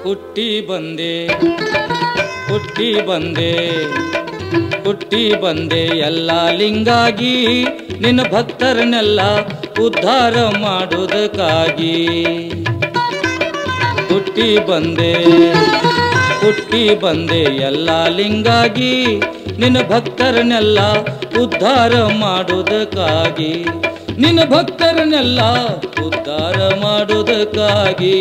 ಹುಟ್ಟಿ ಬಂದೆ ಹುಟ್ಟಿ ಬಂದೆ ಹುಟ್ಟಿ ಬಂದೆ ಎಲ್ಲ ಲಿಂಗಾಗಿ ನಿನ್ನ ಭಕ್ತರನ್ನೆಲ್ಲ ಉದ್ಧಾರ ಮಾಡುವುದಕ್ಕಾಗಿ ಹುಟ್ಟಿ ಬಂದೆ ಹುಟ್ಟಿ ಬಂದೆ ಎಲ್ಲ ಲಿಂಗಾಗಿ ನಿನ್ನ ಭಕ್ತರನ್ನೆಲ್ಲ ಉದ್ಧಾರ ಮಾಡುವುದಕ್ಕಾಗಿ ನಿನ್ನ ಭಕ್ತರನ್ನೆಲ್ಲ ಉದ್ಧಾರ ಮಾಡುವುದಕ್ಕಾಗಿ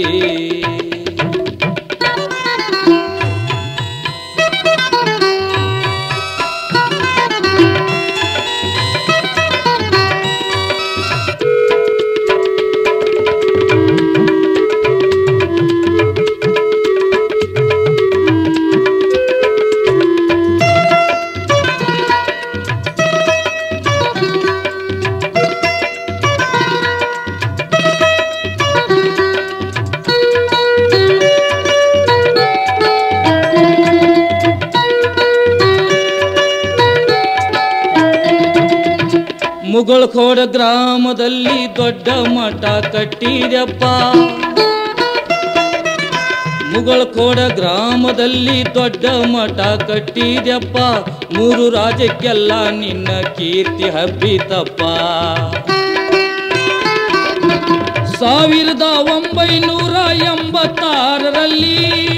ಮುಗಳಖೋಡ ಗ್ರಾಮದಲ್ಲಿ ದೊಡ್ಡ ಮಠ ಕಟ್ಟಿದೆಪ್ಪ ಮುಗಳಖೋಡ ಗ್ರಾಮದಲ್ಲಿ ದೊಡ್ಡ ಮಠ ಕಟ್ಟಿದೆಪ್ಪ ಮೂರು ರಾಜ್ಯಕ್ಕೆಲ್ಲ ನಿನ್ನ ಕೀರ್ತಿ ಹಬ್ಬಿತಪ್ಪ ಸಾವಿರದ ಒಂಬೈನೂರ ಎಂಬತ್ತಾರರಲ್ಲಿ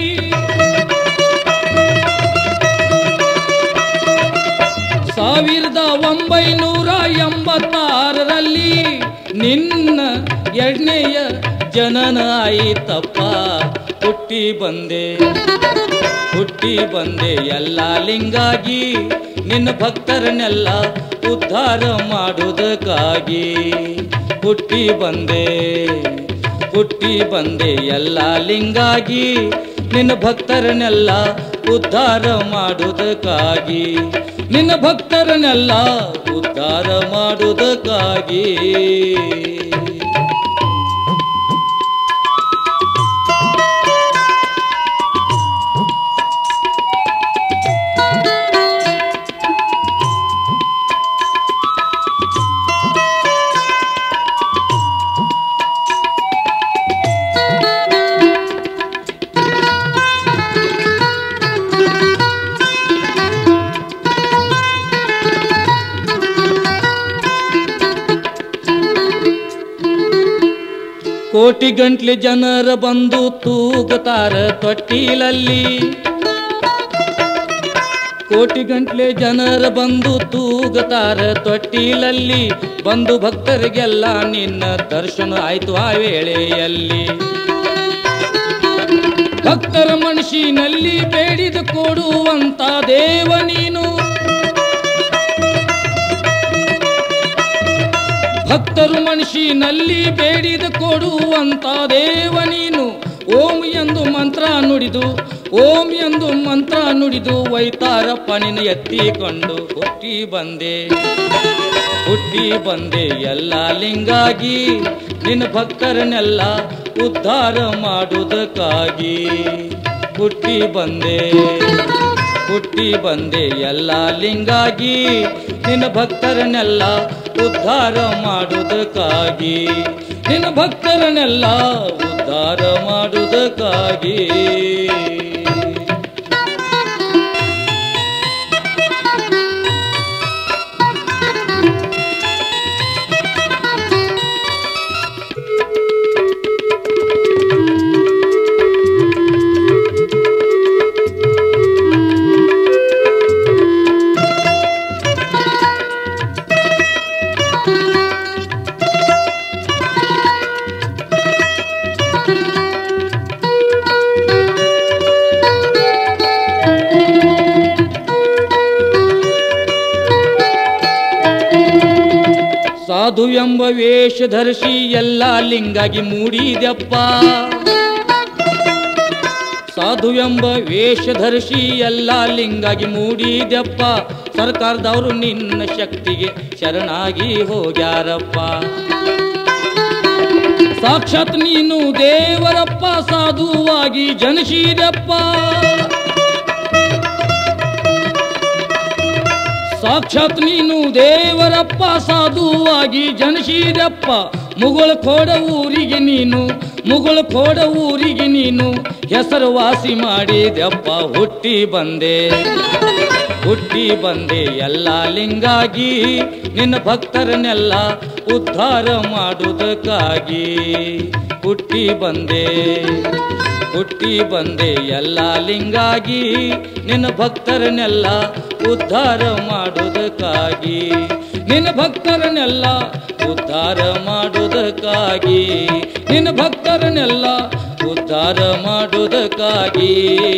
ಸಾವಿರದ ಒಂಬೈನೂರ ಎಂಬತ್ತಾರರಲ್ಲಿ ನಿನ್ನ ಎರಡನೆಯ ಜನನ ಆಯಿತಪ್ಪ ಹುಟ್ಟಿ ಬಂದೆ ಹುಟ್ಟಿ ಬಂದೆ ಎಲ್ಲ ಲಿಂಗಾಗಿ ನಿನ್ನ ಭಕ್ತರನ್ನೆಲ್ಲ ಉದ್ಧಾರ ಮಾಡುವುದಕ್ಕಾಗಿ ಹುಟ್ಟಿ ಬಂದೆ ಹುಟ್ಟಿ ಬಂದೆ ಎಲ್ಲ ಲಿಂಗಾಗಿ ನಿನ್ನ ಭಕ್ತರನ್ನೆಲ್ಲ ಉದ್ಧಾರ ಮಾಡುವುದಕ್ಕಾಗಿ ನಿನ್ನ ಭಕ್ತರನ್ನೆಲ್ಲ ಉದ್ಧಾರ ಮಾಡುವುದಕ್ಕಾಗಿ ಕೋಟಿ ಗಂಟ್ಲೆ ಜನರ ಬಂದು ತೂಗುತ್ತಾರ ತೊಟ್ಟಿಲಲ್ಲಿ ಕೋಟಿ ಗಂಟ್ಲೆ ಜನರ ಬಂದು ತೂಗುತ್ತಾರ ತೊಟ್ಟಿಲಲ್ಲಿ ಬಂದು ಭಕ್ತರಿಗೆಲ್ಲ ನಿನ್ನ ದರ್ಶನ ಆಯ್ತು ಆ ವೇಳೆಯಲ್ಲಿ ಭಕ್ತರ ಮನಸ್ಸಿನಲ್ಲಿ ಬೇಡಿದ ಕೊಡುವಂತ ದೇವ ನೀನು ಭಕ್ತರು ಮನಸ್ಸಿನಲ್ಲಿ ಬೇಡಿದ ಕೊಡುವಂತ ದೇವ ನೀನು ಓಂ ಎಂದು ಮಂತ್ರ ನುಡಿದು ಓಂ ಎಂದು ಮಂತ್ರ ನುಡಿದು ವೈತಾರಪ್ಪ ನಿನ್ನ ಎತ್ತಿಕೊಂಡು ಹುಟ್ಟಿ ಬಂದೆ ಹುಟ್ಟಿ ಬಂದೆ ಎಲ್ಲ ಲಿಂಗಾಗಿ ನಿನ್ನ ಭಕ್ತರನ್ನೆಲ್ಲ ಉದ್ಧಾರ ಮಾಡುವುದಕ್ಕಾಗಿ ಹುಟ್ಟಿ ಬಂದೆ ಹುಟ್ಟಿ ಬಂದೆ ಎಲ್ಲ ಲಿಂಗಾಗಿ ನಿನ್ನ ಭಕ್ತರನ್ನೆಲ್ಲ ಉದ್ಧಾರ ಮಾಡುವುದಕ್ಕಾಗಿ ನಿನ್ನ ಭಕ್ತರನ್ನೆಲ್ಲ ಉದ್ಧಾರ ಮಾಡುವುದಕ್ಕಾಗಿ ಸಾಧು ಎಂಬ ವೇಷ ಧರಿಸಿ ಎಲ್ಲ ಲಿಂಗಾಗಿ ಮೂಡಿದೆಪ್ಪ ಸಾಧು ಎಂಬ ವೇಷ ಧರಿಸಿ ಎಲ್ಲ ಲಿಂಗಾಗಿ ಮೂಡಿದೆಪ್ಪ ಸರ್ಕಾರದವರು ನಿನ್ನ ಶಕ್ತಿಗೆ ಶರಣಾಗಿ ಹೋಗ್ಯಾರಪ್ಪ ಸಾಕ್ಷಾತ್ ನೀನು ದೇವರಪ್ಪ ಸಾಧುವಾಗಿ ಜನಿಸಿದೆಪ್ಪ ಸಾಕ್ಷಾತ್ ನೀನು ದೇವರಪ್ಪ ಸಾಧುವಾಗಿ ಜನಿಸಿದಪ್ಪ ಮುಗಳ ಕೋಡ ಊರಿಗೆ ನೀನು ಮುಗುಳು ಕೋಡ ಊರಿಗೆ ನೀನು ಹೆಸರುವಾಸಿ ಮಾಡಿದೆಪ್ಪ ಹುಟ್ಟಿ ಬಂದೆ ಹುಟ್ಟಿ ಬಂದೆ ಎಲ್ಲ ಲಿಂಗಾಗಿ ನಿನ್ನ ಭಕ್ತರನ್ನೆಲ್ಲ ಉದ್ಧಾರ ಮಾಡುವುದಕ್ಕಾಗಿ ಹುಟ್ಟಿ ಬಂದೆ ಹುಟ್ಟಿ ಬಂದೆ ಎಲ್ಲ ಲಿಂಗಾಗಿ ನಿನ್ನ ಭಕ್ತರನ್ನೆಲ್ಲ ಉದ್ಧಾರ ಮಾಡುವುದಕ್ಕಾಗಿ ನಿನ್ನ ಭಕ್ತರನ್ನೆಲ್ಲ ಉದ್ಧಾರ ಮಾಡುವುದಕ್ಕಾಗಿ ನಿನ್ನ ಭಕ್ತರನ್ನೆಲ್ಲ ಉದ್ಧಾರ ಮಾಡುವುದಕ್ಕಾಗಿ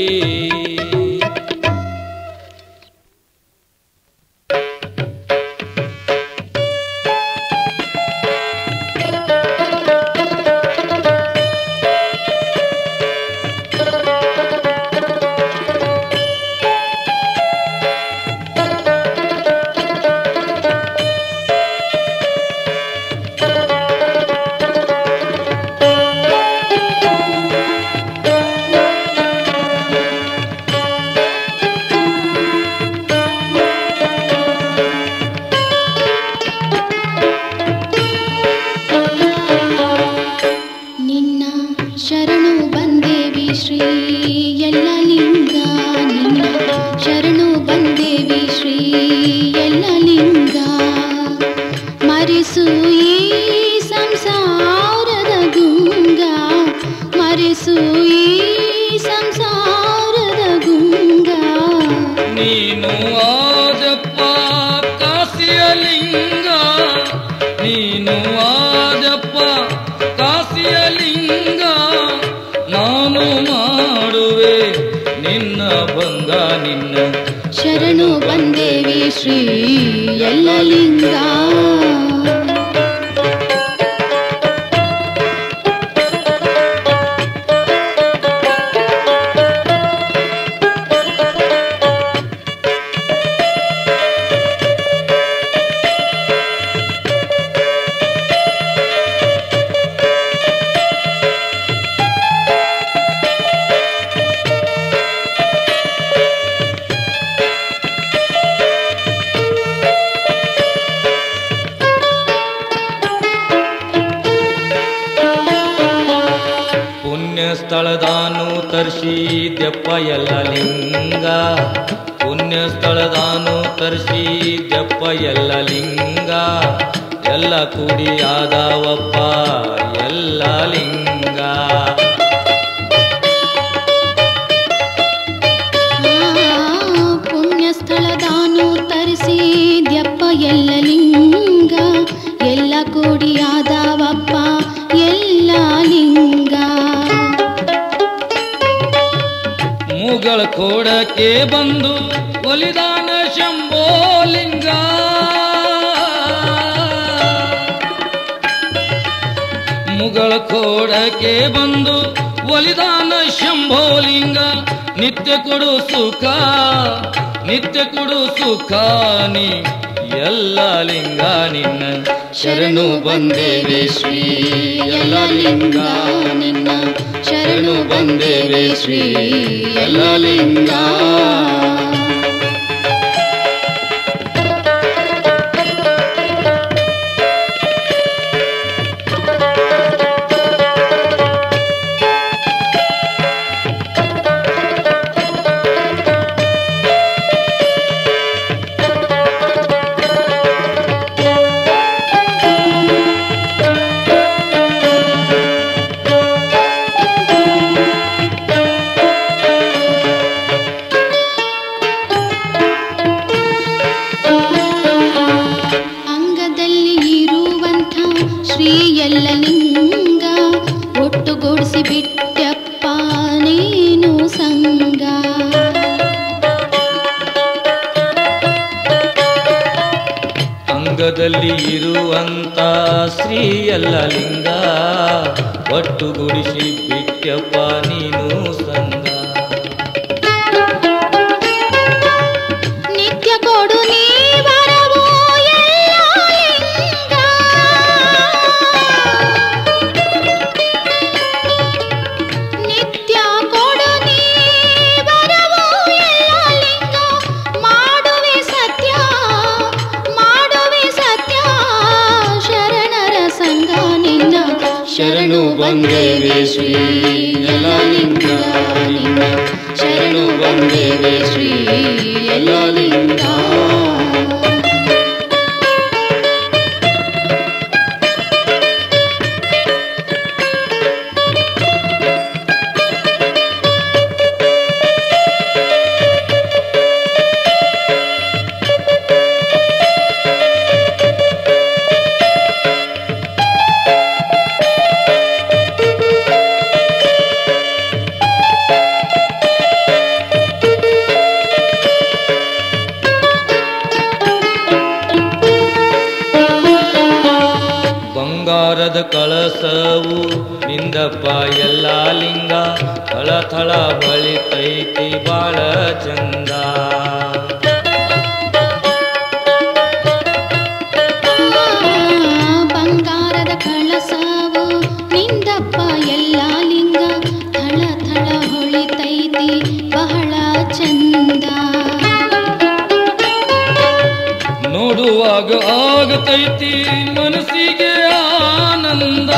ನಿನ್ನ ಶರಣು ಬಂದೇವಿ ಶ್ರೀ ಎಲ್ಲ ಲಿಂಗ ನಿನ್ನ ಶರಣು ಬಂದೇವಿ ಶ್ರೀ ಎಲ್ಲ ಲಿಂಗ ಮರೆಸು ಈ ಸಂಸಾರದ ಗುಂಗ ಮರೆಸು ಈ ಸಂಸಾರದ ಗುಂಗ ನೀನು ಆದಪ್ಪ ಕಾಸಿಯ ಲಿಂಗ ನೀನು ಆದಪ್ಪ ಕಾಸಿಯ ಲಿಂಗ ನಾನು ಮಾಡುವೆ ನಿನ್ನ ಭಂಗ ನಿನ್ನ ಶರಣು ಬಂದೇವಿ ಶ್ರೀ ಎಲ್ಲ ಲಿಂಗ ಪುಣ್ಯ ಸ್ಥಳದಾನು ತರ್ಸಿದ್ಯಪ್ಪ ಎಲ್ಲ ಲಿಂಗ ಪುಣ್ಯ ಸ್ಥಳದಾನು ತರ್ಸಿದ್ಯಪ್ಪ ಎಲ್ಲ ಲಿಂಗ ಎಲ್ಲ ಕೂಡಿ ಆದವಪ್ಪ ಎಲ್ಲ ಲಿಂಗ ಪುಣ್ಯ ಸ್ಥಳದಾನು ತರಿಸಿದ್ಯಪ್ಪ ಎಲ್ಲ ಲಿಂಗ ಎಲ್ಲ ಕೂಡಿಯಾದವಪ್ಪ ಎಲ್ಲ ಲಿಂಗ ಮುಗಳ ಕೋಡಕ್ಕೆ ಬಂದು ಒಲಿದಾನ ಶಂಭೋಲಿಂಗ ಮುಗಳ ಕೋಡಕ್ಕೆ ಬಂದು ಒಲಿದಾನ ಶಂಭೋಲಿಂಗ ನಿತ್ಯ ಕೊಡು ಸುಖ ನಿತ್ಯ ಕೊಡು ಸುಖ ನೀ ಎಲ್ಲ ಲಿಂಗ ನಿನ್ನ ಶರಣು ಬಂದೇವೆ ಶ್ರೀ ಎಲ್ಲ ಲಿಂಗ ನಿನ್ನ ಶರಣು ಬಂದೇವೆ ಶ್ರೀ ಎಲ್ಲ ಲಿಂಗ ಅಂಗದಲ್ಲಿ ಇರುವಂಥ ಶ್ರೀ ಎಲ್ಲ ಲಿಂಗ ಒಟ್ಟುಗೂಡಿಸಿ ಬಿಟ್ಟಪ್ಪ ನೀನು ಸಂಗ ಅಂಗದಲ್ಲಿ ಇರುವಂತ ಶ್ರೀ ಎಲ್ಲ ಲಿಂಗ ಒಟ್ಟುಗೂಡಿಸಿ ಬಿಟ್ಟಪ್ಪ ನೀನು ಸಂಗ ನಿತ್ಯ ಕೊಡು ನೀ ವರವೋ ಎಲ್ಲ ಲಿಂಗ ನಿತ್ಯ ಕೊಡು ನೀ ವರವೋ ಎಲ್ಲ ಲಿಂಗ ಮಾಡುವೆ ಸತ್ಯ ಮಾಡುವೆ ಸತ್ಯ ಶರಣರ ಸಂಗ ನಿನ್ನ ಶರಣು ಬಂದೇವೆ ಶ್ರೀ ಯಲ್ಲಲಿಂಗ ನಿನ್ನ ಶರಣು ಬಂದೇವೆ ಶ್ರೀ ಯಲ್ಲಲಿಂಗ ಬಂಗಾರದ ಕಳಸವು ನಿಂದಪ್ಪ ಎಲ್ಲ ಲಿಂಗ ಥಳ ಥಳ ಬಳಿತೈತಿ ಬಾಳ ಚಂದ ಬಂಗಾರದ ಕಳಸವು ನಿಂದಪ್ಪ ಎಲ್ಲ ಲಿಂಗ ಥಳ ಥಳ ಹೊಳಿತೈತಿ ಬಹಳ ಚಂದ ನೋಡುವಾಗ ಆಗತೈತಿ ಮನಸ್ಸಿಗೆ ಆನಂದ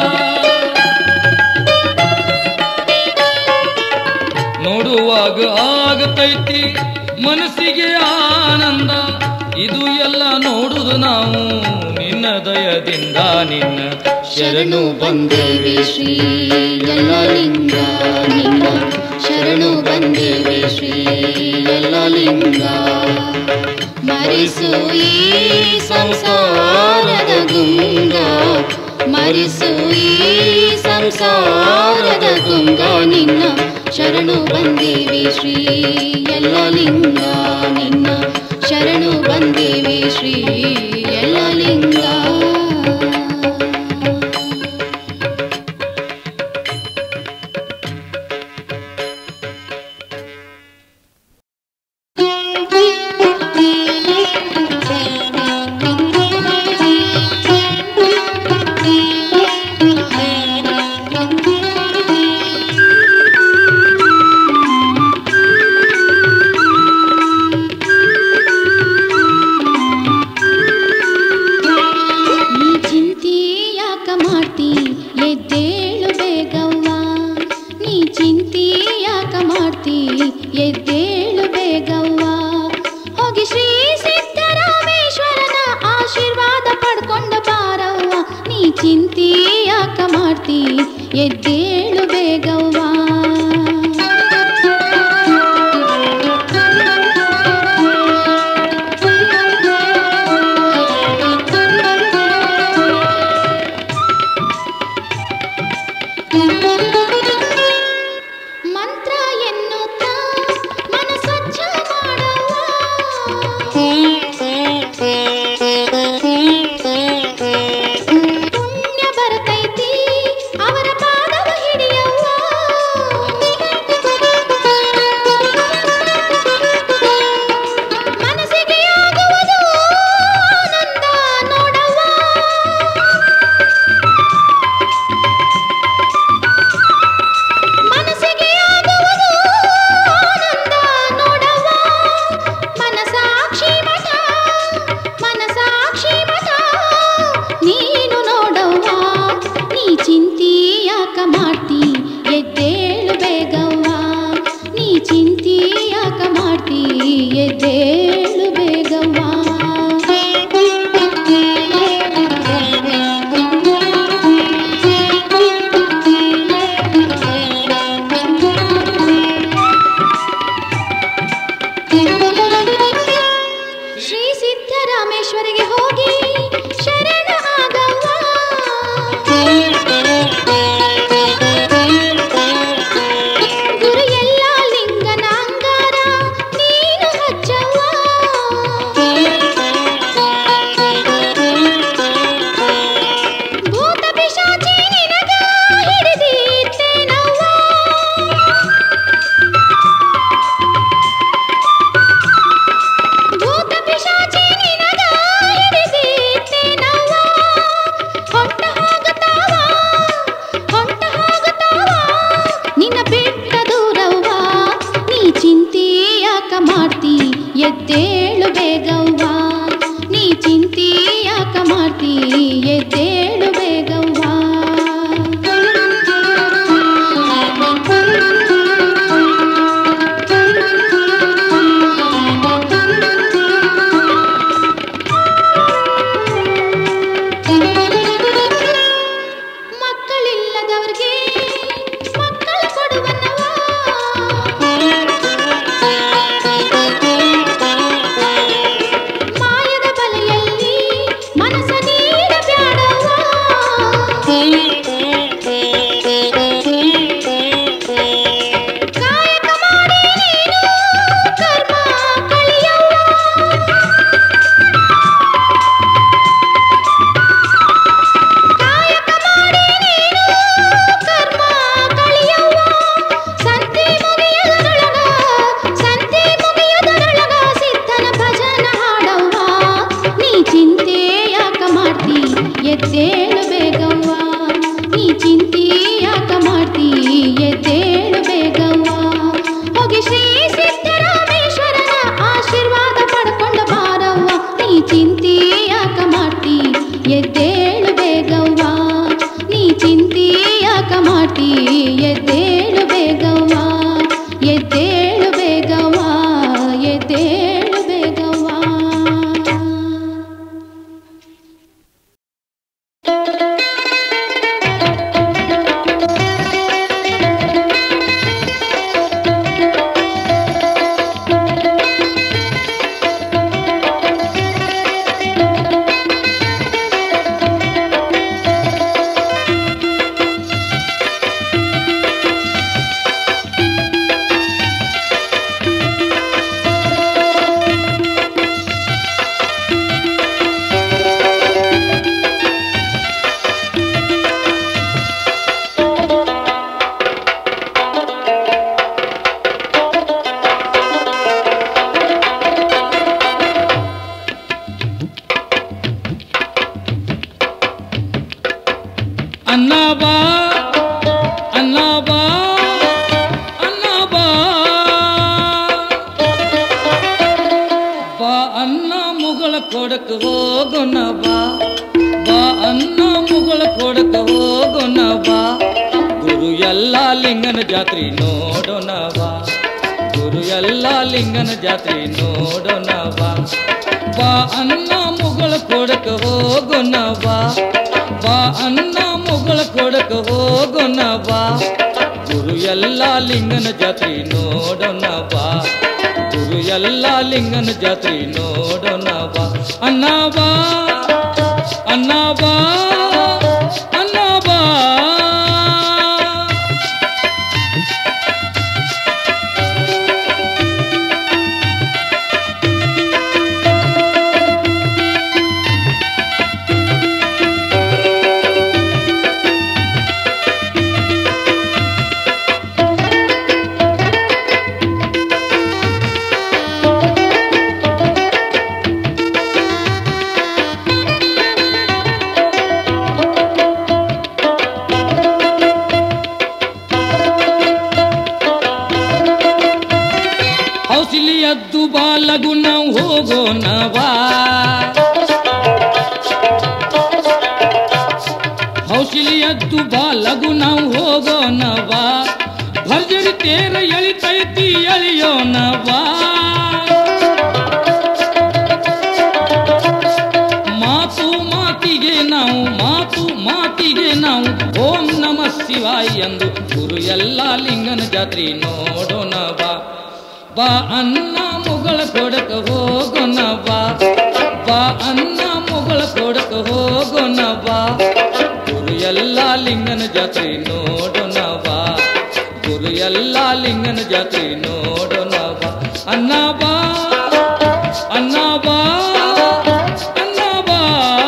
ನೋಡುವಾಗ ಆಗತೈತಿ ಮನಸ್ಸಿಗೆ ಆನಂದ ಇದು ಎಲ್ಲ ನೋಡುದು ನಾವು ನಿನ್ನ ದಯದಿಂದ ನಿನ್ನ ಶರಣು ಬಂದೇವೆ ಶ್ರೀ ಯಲ್ಲಲಿಂಗ ನಿನ್ನ ಶರಣು ಬಂದೇವೆ ಶ್ರೀ ಯಲ್ಲಲಿಂಗ ಮರಿಸು ಈ ಸಂಸಾರದ ಗುಂಗ ಮರಿಸು ಈ ಸಂಸಾರದ ಗುಂಗ ನಿನ್ನ ಶರಣು ಬಂದೇವಿ ಶ್ರೀ ಯಲ್ಲಲಿಂಗ ನಿನ್ನ ಶರಣು ಬಂದೇವಿ ಶ್ರೀ ಯಲ್ಲಲಿಂಗ ನೀ ಚಿಂತಿ ಯಾಕ ಮಾಡ್ತಿ ಎದ್ದೇಳು ಬೇಗವ್ವ ನೀ ಚಿಂತಿ ಯಾಕ ಮಾಡ್ತಿ ಎದ್ದೇಳು ಬೇಗವ್ವ ಹೋಗಿ ಶ್ರೀ ಸಿದ್ದರಾಮೇಶ್ವರನ ಆಶೀರ್ವಾದ ಪಡ್ಕೊಂಡ ಬಾರವ್ವ ನೀ ಚಿಂತಿ ಯಾಕ ಮಾಡ್ತಿ ಎದ್ದೇಳು ಬೇಗವ್ವ ಮಂತ್ರ ಎನ್ನುತ್ತಾ ಮನ ಸ್ವಚ್ಛ ಮಾಡವ್ವ ಪುಣ್ಯ ಬರ್ತೈತಿ ಅವರ ಪಾದವ ಕೊಡಕ ಹೋಗೋಣ ಬಾ ಬಾ ಅನ್ನ ಮುಗಳ ಕೊಡಕ ಹೋಗೋಣ ಬಾ ಗುರು ಎಲ್ಲ ಲಿಂಗನ ಜಾತ್ರೆ ನೋಡೋಣ ಬಾ ಗುರು ಎಲ್ಲ ಲಿಂಗನ ಜಾತ್ರೆ ನೋಡೋಣ ಬಾ ಬಾ ಅನ್ನ ಮುಗಳ ಕೊಡಕ ಹೋಗೋಣ ಬಾ ಬಾ ಅನ್ನ ಮುಗಳ ಕೊಡಕ ಹೋಗೋಣ ಬಾ ಗುರು ಎಲ್ಲ ಲಿಂಗನ ಜಾತ್ರೆ ನೋಡೋಣ ಬಾ ಗುರು ಎಲ್ಲ ಲಿಂಗನ ಜಾತ್ರೆ ನೋಡೋಣ ಬಾ ಅನ್ನ ಬಾ ಅನ್ನ ಬಾ ಅನ್ನ ಬಾ ಹೌಸಿಲಿ ಎದ್ದು ಬಾಲಗು ನಾವು ಹೋಗೋಣ ಬಾ ಹೌಸಿಲಿ ಎದ್ದು ಬಾಲಗು ನಾವು ಹೋಗೋಣ ಬಾ ಭರ್ಜರಿ ತೇರ ಎಳಿತೈತಿ ಎಳಿಯೋಣ ಬಾ ಮಾತು ಮಾತಿಗೆ ನಾವು ಮಾತು ಮಾತಿಗೆ ನಾವು ಓಂ ನಮ ಶಿವಾಯ ಎಂದು ಗುರು ಎಲ್ಲ ಲಿಂಗನ ಜಾತ್ರೆ ನೋಡೋಣ ಬಾ ಬಾ ಅನ್ನ ಮುಗಳ ಕೊಡಕ ಹೋಗೋಣ ಬಾ ಬಾ ಅನ್ನ ಮುಗಳ ಕೊಡಕ ಹೋಗೋಣ ಬಾ ಗುರು ಎಲ್ಲ ಲಿಂಗನ ಜಾತ್ರೆ ನೋಡೋಣ ಬಾ ಗುರು ಎಲ್ಲ ಲಿಂಗನ ಜಾತ್ರೆ ನೋಡೋಣ ಬಾ ಅನ್ನ ಬಾ ಅನ್ನ ಬಾ ಅನ್ನ ಬಾ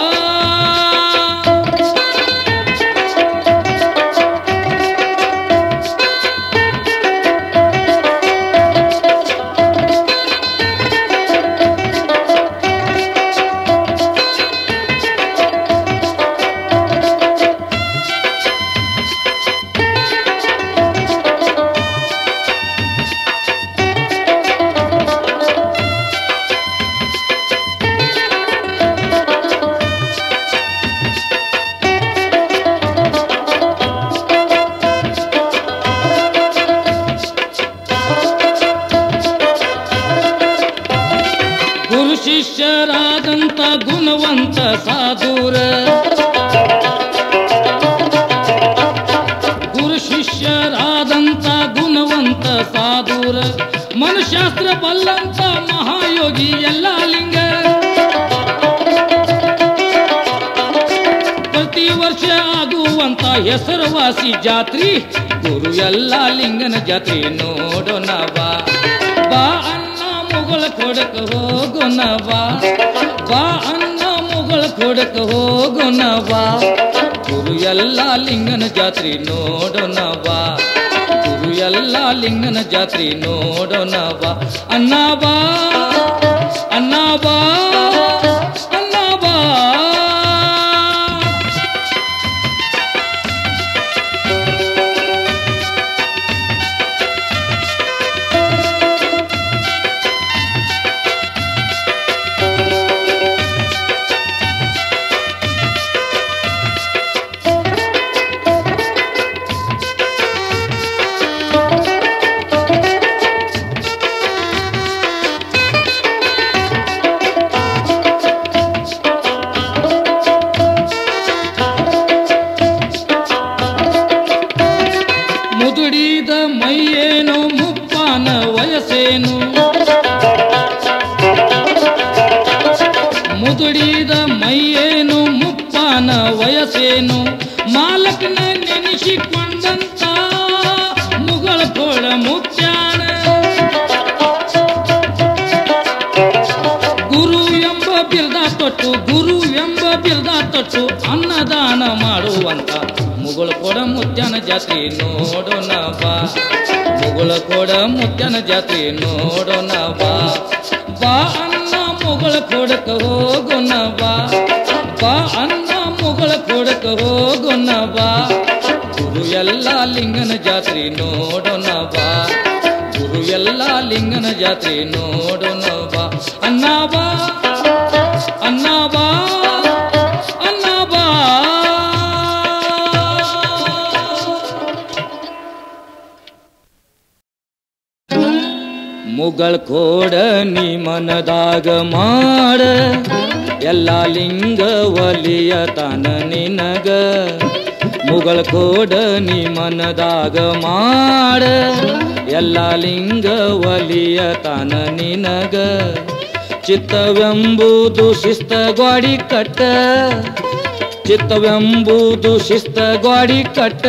ಗುರು ಶಿಷ್ಯರಾದಂತ ಗುಣವಂತ ಸಾಧುರ ಗುರು ಶಿಷ್ಯರಾದಂತ ಗುಣವಂತ ಸಾಧುರ ಮನುಶಾಸ್ತ್ರ ಬಲ್ಲಂತ ಮಹಾಯೋಗಿ ಎಲ್ಲ ಲಿಂಗ ಪ್ರತಿ ವರ್ಷ ಆಗುವಂತ ಹೆಸರುವಾಸಿ ಜಾತ್ರಿ ಗುರು ಎಲ್ಲ ಲಿಂಗನ ಜಾತ್ರೆ ನೋಡೋಣ ಬಾ ಬಾ ಅನ್ನ ಮುಗಳ ಕೊಡಕ ಹೋಗೋಣ ಬಾ ಬಾ ಅನ್ನ ಮುಗಳ ಕೊಡಕ ಹೋಗೋಣ ಬಾ ಗುರು ಎಲ್ಲ ಲಿಂಗನ ಜಾತ್ರೆ ನೋಡೋಣ ಬಾ ಗುರು ಎಲ್ಲ ಲಿಂಗನ ಜಾತ್ರೆ ನೋಡೋಣ ಬಾ ಅನ್ನ ಬಾ ಅನ್ನ ಬಾ ಅನ್ನ ಬಾ ಮುದುಡಿದ ಮೈಯೇನು ಮುಪ್ಪಾನ ವಯಸ್ಸೇನು ಮುದುಡಿದ ಮೈಯೇನು ಮುಪ್ಪಾನ ವಯಸ್ಸೇನು ಮಾಲಕನ ನೆನೆಸಿಕೊಂಡಂತ ಮುಗಳ ಕೊಡ ಮುತ್ಯಾನ ಗುರು ಎಂಬ ಬಿರ್ದ ತೊಟ್ಟು ಗುರು ಎಂಬ ಬಿರ್ದ ತೊಟ್ಟು ಅನ್ನದಾನ ಮಾಡುವಂತ ಮುಗುಳ ಕೊಡ ಮುತ್ಯನ ಜಾತ್ರೆ ನೋಡೋಣ ಬಾ ಮುಗುಳ ಕೊಡ ಮುತ್ಯನ ಜಾತ್ರೆ ನೋಡೋಣ ಬಾ ಬಾ ಅನ್ನ ಮುಗಳ ಕೊಡಕ ಹೋಗೋಣ ಬಾ ಬಾ ಅನ್ನ ಮುಗಳ ಕೊಡಕ ಹೋಗೋಣ ಬಾ ಗುರು ಎಲ್ಲ ಲಿಂಗನ ಜಾತ್ರೆ ನೋಡೋಣ ಬಾ ಗುರು ಎಲ್ಲ ಲಿಂಗನ ಜಾತ್ರೆ ನೋಡೋಣ ಬಾ ಅನ್ನ ಬಾ ಅನ್ನ ಮುಗಳ ಕೋಡ ನೀ ಮನದಾಗ ಮಾಡ ಎಲ್ಲ ಲಿಂಗ ಒಲಿಯ ತನ ನಿನಗ ಮುಗಳ ಕೋಡ ನೀ ಮನದಾಗ ಮಾಡ ಎಲ್ಲ ಲಿಂಗ ಒಲಿಯ ತನ ನಿನಗ ಚಿತ್ತವೆಂಬುದು ಶಿಸ್ತ ಗಾಡಿ ಕಟ್ಟ ಚಿತ್ತವೆಂಬುದು ಶಿಸ್ತ ಗಾಡಿ ಕಟ್ಟ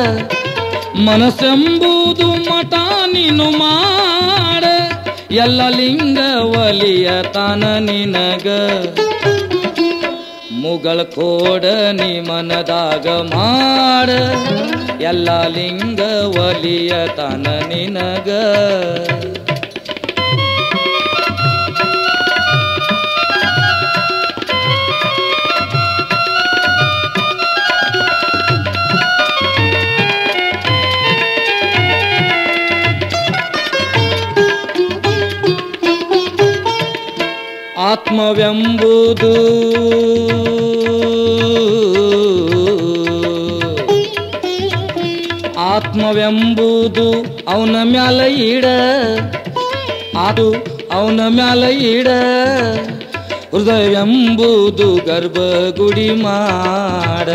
ಮನಸ್ಸೆಂಬುದು ಮಠ ನೀನು ಮಾಡ ಎಲ್ಲ ಲಿಂಗ ಒಲಿಯ ತಾನ ನಿನಗ ಮುಗಳ ಕೋಡ ನೀ ಮನದಾಗ ಮಾಡ ಎಲ್ಲ ಲಿಂಗ ಒಲಿಯ ತಾನ ನಿನಗ ಆತ್ಮವೆಂಬುದು ಆತ್ಮವೆಂಬುದು ಅವನ ಮ್ಯಾಲ ಇಡ ಅದು ಅವನ ಮ್ಯಾಲ ಇಡ ಹೃದಯವೆಂಬುದು ಗರ್ಭಗುಡಿ ಮಾಡ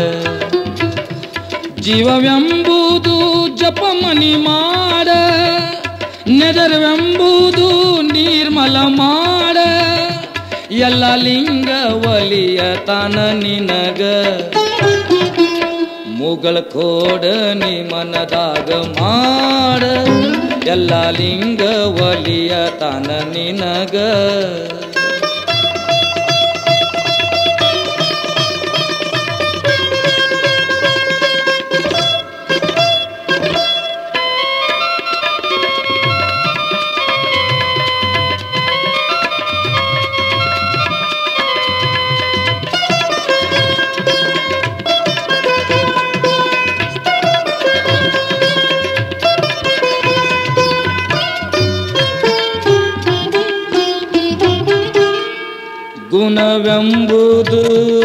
ಜೀವವೆಂಬುದು ಜಪಮಣಿ ಮಾಡ ನೆದರವೆಂಬುದು ನಿರ್ಮಲ ಮಾಡ ಎಲ್ಲ ಲಿಂಗ ಒಲಿಯ ತಾನ ನಿನಗ ಮುಗಳ ಕೋಡ ನೀ ಮನದಾಗ ಮಾಡ ಎಲ್ಲ ಲಿಂಗ ಒಲಿಯ ತಾನ ನಿನಗ ಗುಣವೆಂಬುದು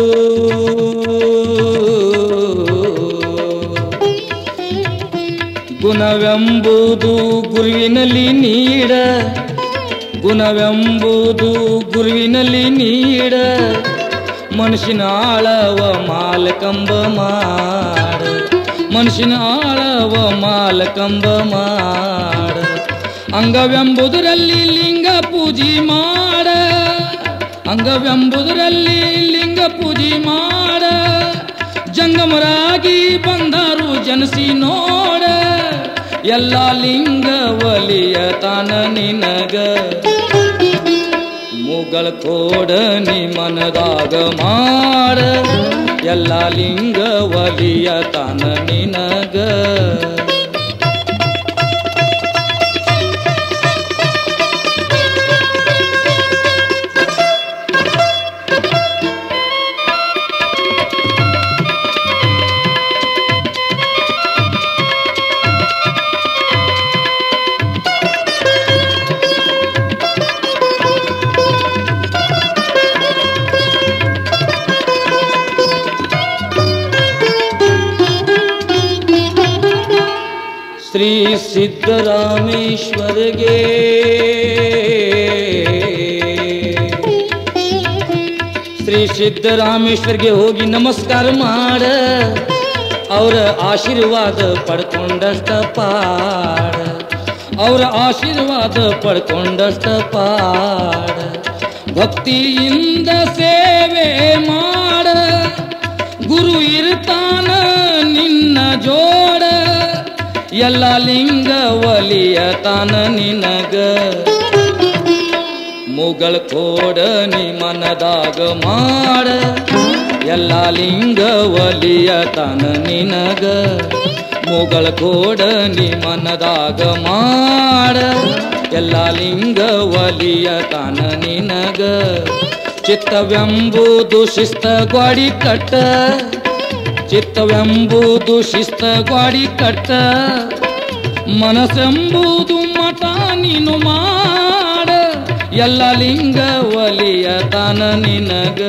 ಗುಣವೆಂಬುದು ಗುರುವಿನಲ್ಲಿ ನೀಡ ಗುಣವೆಂಬುದು ಗುರುವಿನಲ್ಲಿ ನೀಡ ಮನುಷ್ಯನ ಆಳವ ಮಾಲಕಂಬ ಮಾಡ ಮನುಷ್ಯನ ಆಳವ ಮಾಲಕಂಬ ಮಾಡ ಅಂಗವೆಂಬುದರಲ್ಲಿ ಲಿಂಗ ಪೂಜೆ ಮಾಡ ಅಂಗವೆಂಬುದರಲ್ಲಿ ಲಿಂಗ ಪೂಜೆ ಮಾಡ ಜಂಗಮರಾಗಿ ಬಂದರು ಜನಸಿ ನೋಡ ಎಲ್ಲ ಲಿಂಗ ಒಲಿಯ ತಾನ ನಿನಗ ಮುಗಳ ಕೋಡ ನೀ ಮನದಾಗ ಮಾಡ ಎಲ್ಲ ಲಿಂಗ ಒಲಿಯ ತಾನ ನಿನಗ ಶ್ರೀ ಸಿದ್ದರಾಮೇಶ್ವರಗೆ ಶ್ರೀ ಸಿದ್ದರಾಮೇಶ್ವರ್ಗೆ ಹೋಗಿ ನಮಸ್ಕಾರ ಮಾಡ ಅವರ ಆಶೀರ್ವಾದ ಪಡ್ಕೊಂಡಷ್ಟ ಪಾಡ ಅವರ ಆಶೀರ್ವಾದ ಪಡ್ಕೊಂಡಷ್ಟ ಪಾಡ ಭಕ್ತಿಯಿಂದ ಸೇವೆ ಮಾಡ ಗುರು ಇರ್ತಾನ ನಿನ್ನ ಜೋಡ ಎಲ್ಲ ಲಿಂಗ ಒಲಿಯ ತಾನ ನಿನಗ ಮುಗಳ ಕೋಡ ನೀ ಮನದಾಗ ಮಾಡ ಎಲ್ಲ ಲಿಂಗ ಒಲಿಯ ತಾನ ನಿನಗ ಮುಗಳ ಕೋಡ ನೀ ಮನದಾಗ ಮಾಡ ಎಲ್ಲ ಲಿಂಗ ಒಲಿಯ ತಾನ ನಿನಗ ಚಿತ್ತವೆಂಬುದು ಶಿಸ್ತ ಗಾಡಿ ಕಟ್ಟ ಚಿತ್ತವೆಂಬುದು ಶಿಸ್ತ ಗಾಡಿ ಕಟ್ಟ ಮನಸ್ಸೆಂಬುದು ಮಠ ನೀನು ಮಾಡ ಎಲ್ಲ ಲಿಂಗ ಒಲಿಯ ತಾನ ನಿನಗ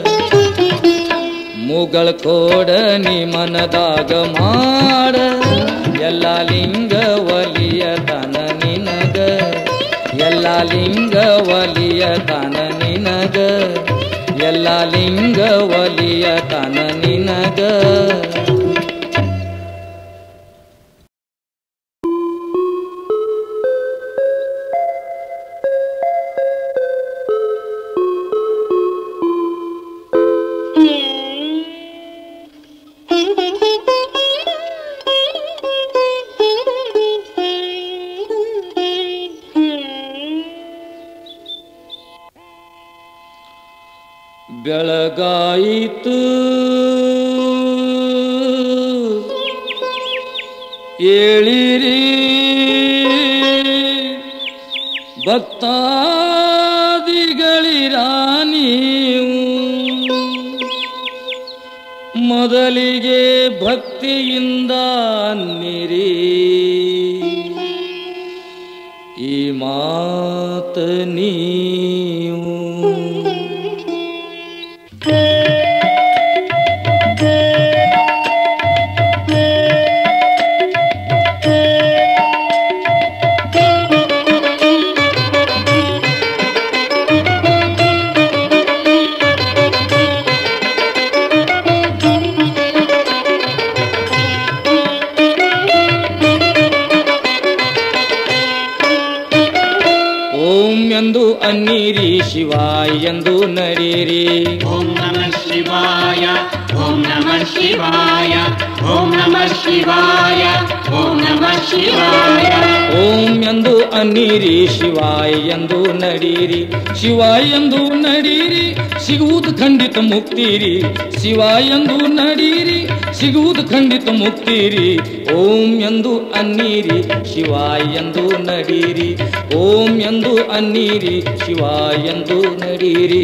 ಮುಗಳ ಕೋಡ ನೀ ಮನದಾಗ ಮಾಡ ಎಲ್ಲ ಲಿಂಗ ಒಲಿಯ ತಾನ ನಿನಗ ಎಲ್ಲ ಲಿಂಗ ಒಲಿಯ ತಾನ ನಿನಗ ಎಲ್ಲ ಲಿಂಗ ಒಲಿಯ ತಾನ ನಿನಗ ಬೆಳಗಾಯಿತು ಏಳಿರಿ ಭಕ್ತಾದಿಗಳಿರ ನೀವು ಮೊದಲಿಗೆ ಭಕ್ತಿಯಿಂದ ಅನ್ನಿರಿ ಈ ಮಾತ ನೀವು ಓಂ ಎಂದು ಅನ್ನಿರಿ ಶಿವಾಯ ಎಂದು ನಡೀರಿ ಓಂ ನಮಃ ಶಿವಾಯ ಓಂ ನಮಃ ಶಿವಾಯ ಓಂ ನಮಃ ಶಿವಾಯ ಓಂ ನಮಃ ಶಿವಾಯ ಓಂ ಎಂದು ಅನ್ನಿರಿ ಶಿವಾಯ ಎಂದು ನಡೀರಿ ಶಿವಾಯ ಎಂದು ನಡೀರಿ ಸಿಗುವುದು ಖಂಡಿತ ಮುಕ್ತಿರಿ ಶಿವಾಯ ಎಂದು ನಡೀರಿ ಸಿಗುವುದು ಖಂಡಿತ ಮುಕ್ತಿರಿ ಓಂ ಎಂದು ಅನ್ನಿರಿ ಶಿವಾಯ ಎಂದು ನಡೀರಿ ಓಂ ಎಂದು ಅನ್ನಿರಿ ಶಿವಾಯ ಎಂದು ನಡೀರಿ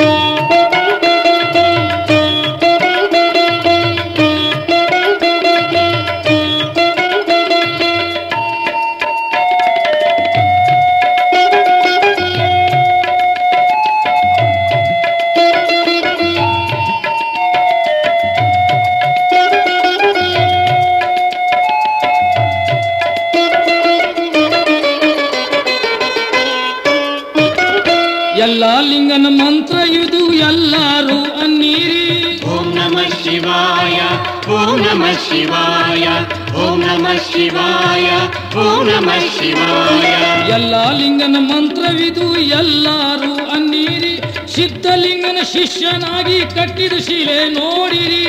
ಎಲ್ಲ ಲಿಂಗನ ಮಂತ್ರ ಇದು ಎಲ್ಲರೂ ಅನ್ನಿರಿ ಓಂ ನಮಃ ಶಿವಾಯ ಓಂ ನಮಃ ಶಿವಾಯ ಓಂ ನಮಃ ಶಿವಾಯ ಓಂ ನಮಃ ಶಿವಾಯ ಎಲ್ಲ ಲಿಂಗನ ಮಂತ್ರವಿದು ಎಲ್ಲರೂ ಅನ್ನಿರಿ ಸಿದ್ಧಲಿಂಗನ ಶಿಷ್ಯನಾಗಿ ಕಟ್ಟಿದ ಶಿಲೆ ನೋಡಿರಿ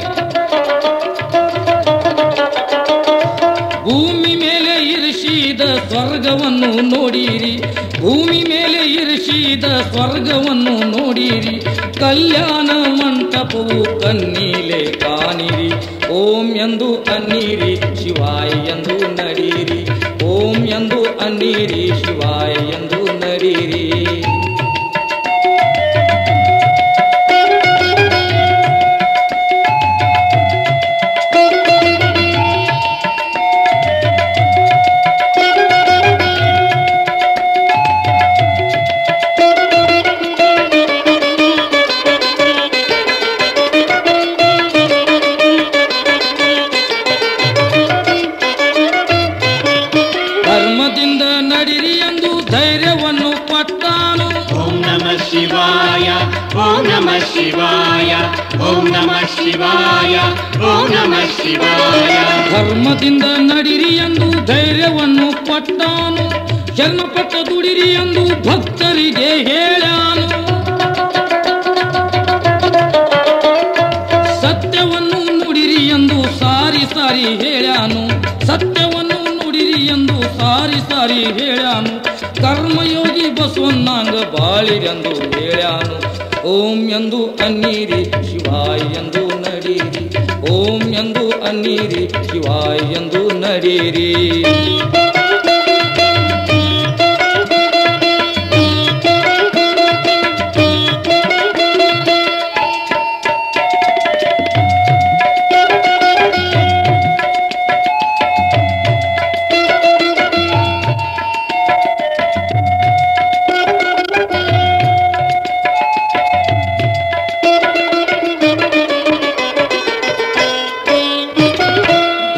ಭೂಮಿ ಮೇಲೆ ಇರಿಸಿದ ಸ್ವರ್ಗವನ್ನು ನೋಡಿರಿ ಭೂಮಿ ಮೇಲೆ ಇರಿಸಿದ ಸ್ವರ್ಗವನ್ನು ನೋಡಿರಿ ಕಲ್ಯಾಣ ಮಂಟಪವು ಕಣ್ಣೀಲೆ ಕಾಣಿರಿ ಓಂ ಎಂದು ಅನ್ನಿರಿ ಶಿವಾಯ ಎಂದು ನಡೀರಿ ಓಂ ಎಂದು ಅನ್ನಿರಿ ಶಿವಾಯ ಎಂದು ನಡೀರಿ ಧರ್ಮದಿಂದ ನಡಿರಿ ಎಂದು ಧೈರ್ಯವನ್ನು ಕೊಟ್ಟಾನು ಓಂ ನಮಃ ಶಿವಾಯ ಓಂ ನಮಃ ಶಿವಾಯ ಓಂ ನಮಃ ಶಿವಾಯ ಓಂ ನಮಃ ಶಿವಾಯ ಧರ್ಮದಿಂದ ನಡಿರಿ ಎಂದು ಧೈರ್ಯವನ್ನು ಕೊಟ್ಟಾನು ಜನ್ಮಪಟ್ಟ ದುಡಿರಿ ಎಂದು ಭಕ್ತರಿಗೆ ಹೇಳ್ಯಾನು ಸತ್ಯವನ್ನು ನುಡಿರಿ ಎಂದು ಸಾರಿ ಸಾರಿ ಹೇಳ್ಯಾನು ಸತ್ಯವನ್ನು ನುಡಿರಿ ಎಂದು ಸಾರಿ ಸಾರಿ ಹೇಳ್ಯಾನು ಕರ್ಮಯೋಗಿ ಬಸವಣ್ಣಂಗ ಬಾಳಿರೆಂದು ಹೇಳ್ಯಾನು ಓಂ ಎಂದು ಅನ್ನಿರಿ ಶಿವಾಯ ಎಂದು ನಡೀರಿ ಓಂ ಎಂದು ಅನ್ನಿರಿ ಶಿವಾಯ ಎಂದು ನಡೀರಿ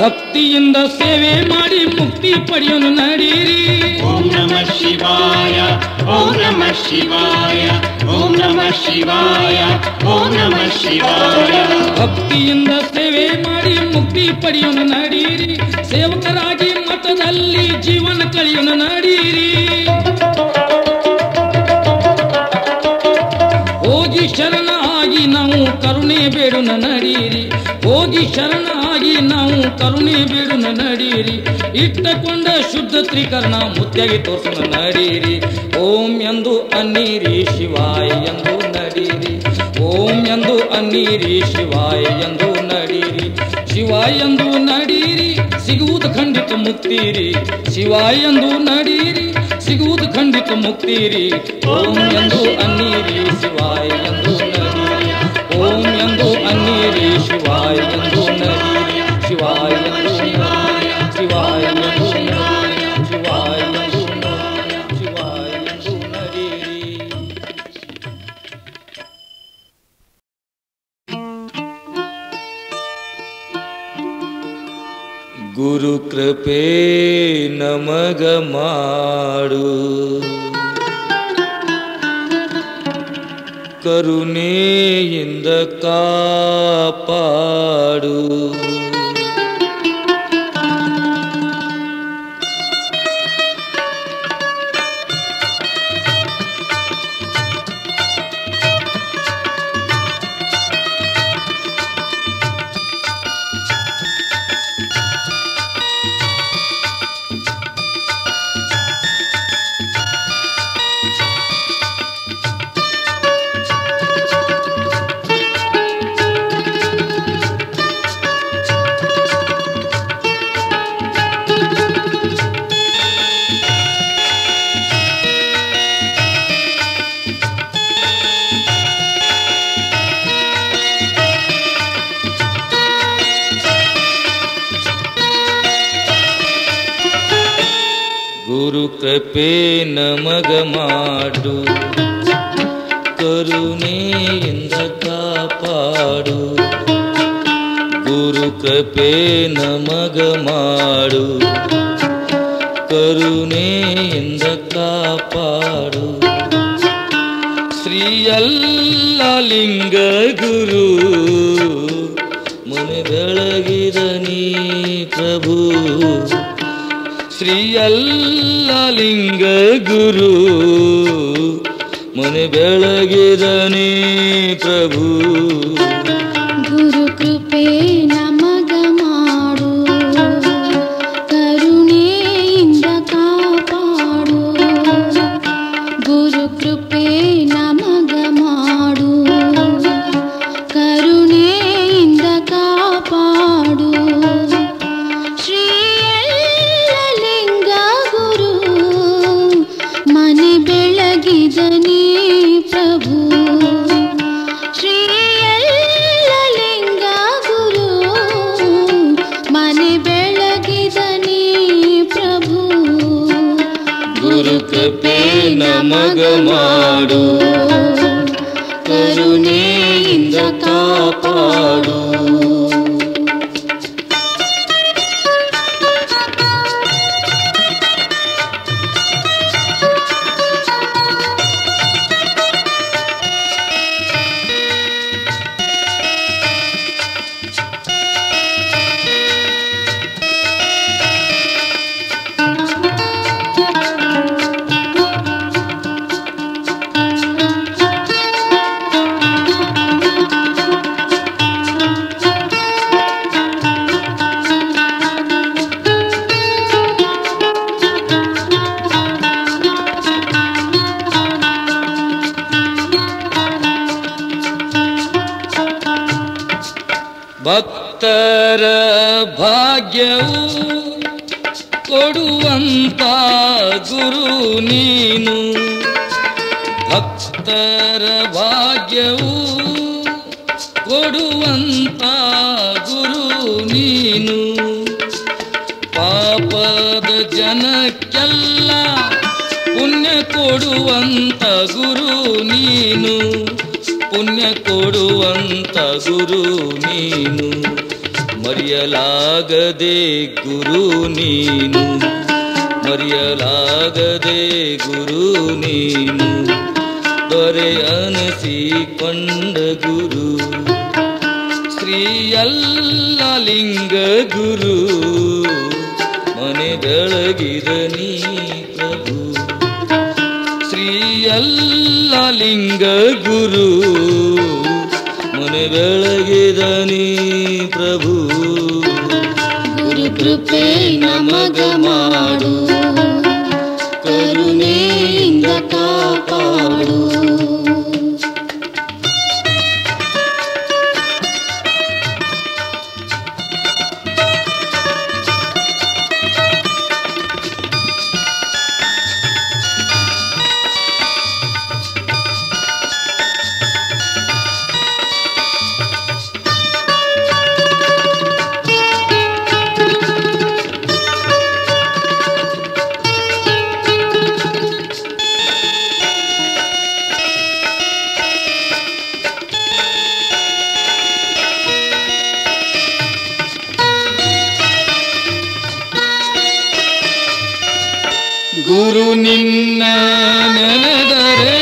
ಭಕ್ತಿಯಿಂದ ಸೇವೆ ಮಾಡಿ ಮುಕ್ತಿ ಪಡೆಯಲು ನಡೀರಿ ಓಂ ನಮಃ ಶಿವಾಯ ಓಂ ನಮಃ ಶಿವಾಯ ಓಂ ನಮಃ ಶಿವಾಯ ಓಂ ನಮಃ ಶಿವಾಯ ಭಕ್ತಿಯಿಂದ ಸೇವೆ ಮಾಡಿ ಮುಕ್ತಿ ಪಡೆಯೋಣ ನಡೀರಿ ಸೇವಕರಾಗಿ ಮಠದಲ್ಲಿ ಜೀವನ ಕಳೆಯೋಣ ನಡೀರಿ ಹೋಗಿ ಶರಣ ಆಗಿ ನಾವು ಕರುಣೆ ಬೇಡೋಣ ನಡೀರಿ ಹೋಗಿ ಶರಣ ಆಗಿ ನಾವು ಕರುಣೆ ಬೇಡೋಣ ನಡೀರಿ ಇಟ್ಟಕೊಂಡ ಶುದ್ಧ ತ್ರಿಕರಣ ಮುತ್ಯಾಗಿ ತೋರ್ಸೋಣ ನಡೀರಿ ಓಂ ಎಂದು ಅನ್ನೀರಿ ಶಿವಾಯ ಎಂದು ನಡೀರಿ ಓಂ ಎಂದು ಅನ್ನೀರಿ ಶಿವಾಯ ಎಂದು ನಡೀರಿ ಶಿವಾಯ ಎಂದು ನಡೀರಿ ಸಿಗುವುದು ಖಂಡಿತ ಮುಕ್ತಿರಿ ಶಿವಾಯ ಎಂದು ನಡೀರಿ ಸಿಗುವುದು ಖಂಡಿತ ಮುಕ್ತಿರಿ ಓಂ ಎಂದು ಅನ್ನೀರಿ ಶಿವಾಯ ಎಂದು ನಡೀರಿ ಓಂ ಎಂದು ಅನ್ನೀರಿ ಶಿವಾಯ ಎಂದು ನಡೀರಿ ಶಿವಾಯ ಎಂದು ನಡೀರಿ ಶಿವಾಯ ಎಂದು ನಡೀರಿ ಶಿವಾಯ ಎಂದು ನಡೀರಿ ಶಿವಾಯ ಎಂದು ನಡೀರಿ ಗುರು ಕೃಪೆ ನಮಗ ಮಾಡು ಕರುಣೆಯಿಂದ ಕಾಪಾಡು ಗುರು ಕೃಪೆ ನಮಗ ಮಾಡು ಕರುಣೆಯಿಂದ ಕಾಪಾಡು ಗುರು ಕೃಪೆ ನಮಗ ಮಾಡು ಕರುಣೆಯಿಂದ ಕಾಪಾಡು ಶ್ರೀಯಲ್ಲ ಲಿಂಗ ಗುರು ಮನೆ ಬೆಳಗಿದ ನೀ ಪ್ರಭು ಶ್ರೀಯಲ್ಲ ಲಿಂಗ ಗುರು ಮನೆ ಬೆಳಗಿದ ನೀ ಪ್ರಭು ಗುರು ಕೃಪೆ ನಮಗ ಮಾಡು ಕರುಣೆಯಿಂದ ಕಾಪಾಡು ಗುರು ಕೃಪೆ ನಮಗ ಮಾಡು ಕರುಣೆಯಿಂದ ಕಾಪಾಡು ಶ್ರೀಯಲ್ಲಿಂಗ ಗುರು ಮನೆ ಬೆಳಗಿದ ನೀ ಪ್ರಭು ಶ್ರೀಯಲ್ಲಿಂಗ ಗುರು ಮನೆ ಬೆಳಗಿದ ನೀ ಪ್ರಭು ಗುರು ಕೃಪೆ ನಮಗ ಮಾಡು ಕರುಣೆಯಿಂದ ಕಾಪಾಡು ಭಕ್ತರ ಭಾಗ್ಯವು ಕೊಡುವಂತ ಗುರು ನೀನು ಭಕ್ತರ ಭಾಗ್ಯವು ಕೊಡುವಂತ ಗುರು ನೀನು ಪಾಪದ ಜನಕ್ಕೆಲ್ಲ ಪುಣ್ಯ ಕೊಡುವಂತ ಗುರು ನೀನು ಪುಣ್ಯ ಕೊಡುವಂತ ಗುರು ನೀನು ಮರೆಯಲಾಗದೆ ಗುರು ನೀನು ಮರೆಯಲಾಗದೆ ಗುರು ನೀನು ದೊರೆ ಅನಿಸಿಕೊಂಡ ಗುರು ಶ್ರೀಯಲ್ಲ ಲಿಂಗ ಗುರು ಮನೆ ಬೆಳಗಿದ ನೀ ಪ್ರಭು ಶ್ರೀಯಲ್ಲ ಲಿಂಗ ಗುರು ಮನೆ ಬೆಳಗಿದ ನೀ ಪ್ರಭು ಗುರು ಕೃಪೆ ನಮಗ ಮಾಡು ಕರುಣೆಯಿಂದ ಕಾಪಾಡು ಗುರು ನಿನ್ನ ನೆನೆದರೆ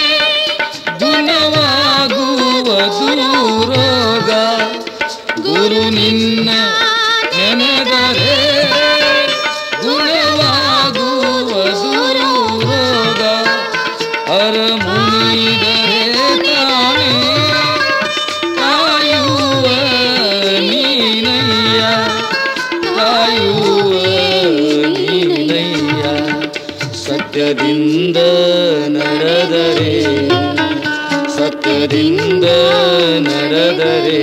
ಗುಣವಾಗುವುದು ರೋಗ ಗುರು ನಿನ್ನ ನೆನೆದರೆ ಗುಣವಾಗುವುದು ರೋಗ ಹರ ಮುನಿದರೆ ತಾನೇ ಕಾಯುವ ನೀನಯ್ಯ ಕಾಯುವ ನೀನಯ್ಯ ಸತ್ಯದಿಂದ ನಡೆದರೆ ಸತ್ಯದಿಂದ ನಡೆದರೆ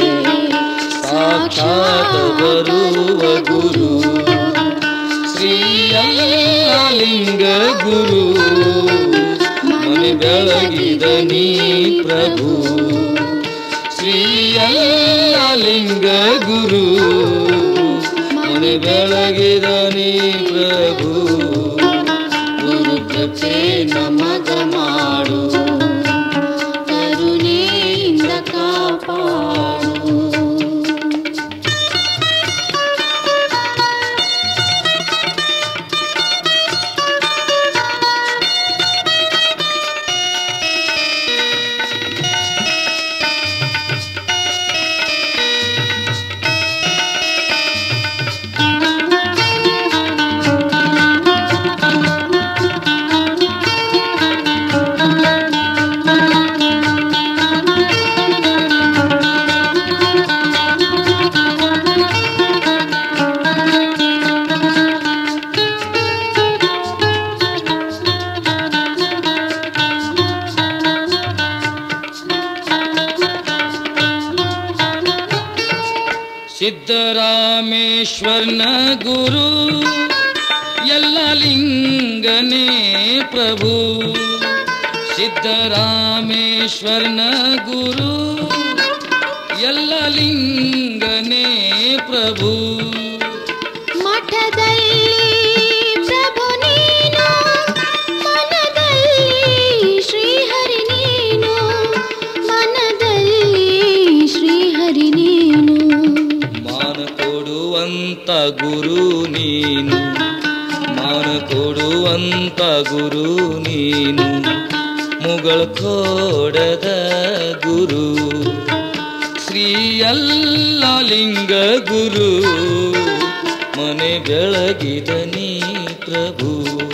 ಸಾಕ್ಷಾತ್ ಬರುವ ಗುರು ಶ್ರೀಯಲ್ಲಿಂಗ ಗುರು ಮನೆ ಬೆಳಗಿದ ನೀ ಪ್ರಭು ಶ್ರೀಯಲ್ಲಿಂಗ ಗುರು ಮನೆ ಬೆಳಗಿದ ನೀ ಪ್ರಭು ಗುರು ಕೃಪೆ ನಮಗ ಮಾಡು ಕರುಣೆಯಿಂದ ಕಾಪಾಡು ಸಿದ್ದರಾಮೇಶ್ವರನ ಗುರು ಎಲ್ಲ ಲಿಂಗನೇ ಪ್ರಭು ಸಿದ್ದರಾಮೇಶ್ವರನ ಗುರು ಎಲ್ಲ ಲಿಂಗನೇ ಪ್ರಭು ಮಠದಲ್ಲಿ ಪ್ರಭು ನೀನು ಮನದಲ್ಲಿ ಶ್ರೀಹರಿ ನೀನು ಮನದಲ್ಲಿ ಶ್ರೀಹರಿ ನೀನು ಮಾನ ಕೊಡುವಂತ ಗುರು ನೀನು ಮಾನ ಕೊಡುವಂತ ಗುರು ನೀನು ಮುಗಳ ಕೋಡದ ಗುರು ಶ್ರೀಯಲ್ಲ ಲಿಂಗ ಗುರು ಮನೆ ಬೆಳಗಿದ ನೀ ಪ್ರಭು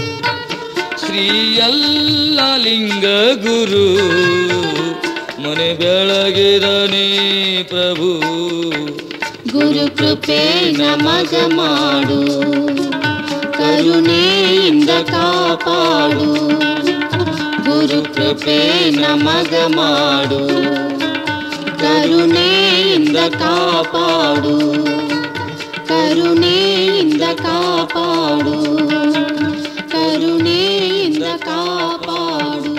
ಶ್ರೀಯಲ್ಲ ಲಿಂಗ ಗುರು ಮನೆ ಬೆಳಗಿದ ನೀ ಪ್ರಭು ಗುರು ಕೃಪೆ ನಮಗ ಮಾಡು ಕರುಣೆಯಿಂದ ಕಾಪಾಡು ಗುರು ಕೃಪೆ ನಮಗ ಮಾಡು ಕರುಣೆಯಿಂದ ಕಾಪಾಡು ಕರುಣೆಯಿಂದ ಕಾಪಾಡು ಕರುಣೆಯಿಂದ ಕಾಪಾಡು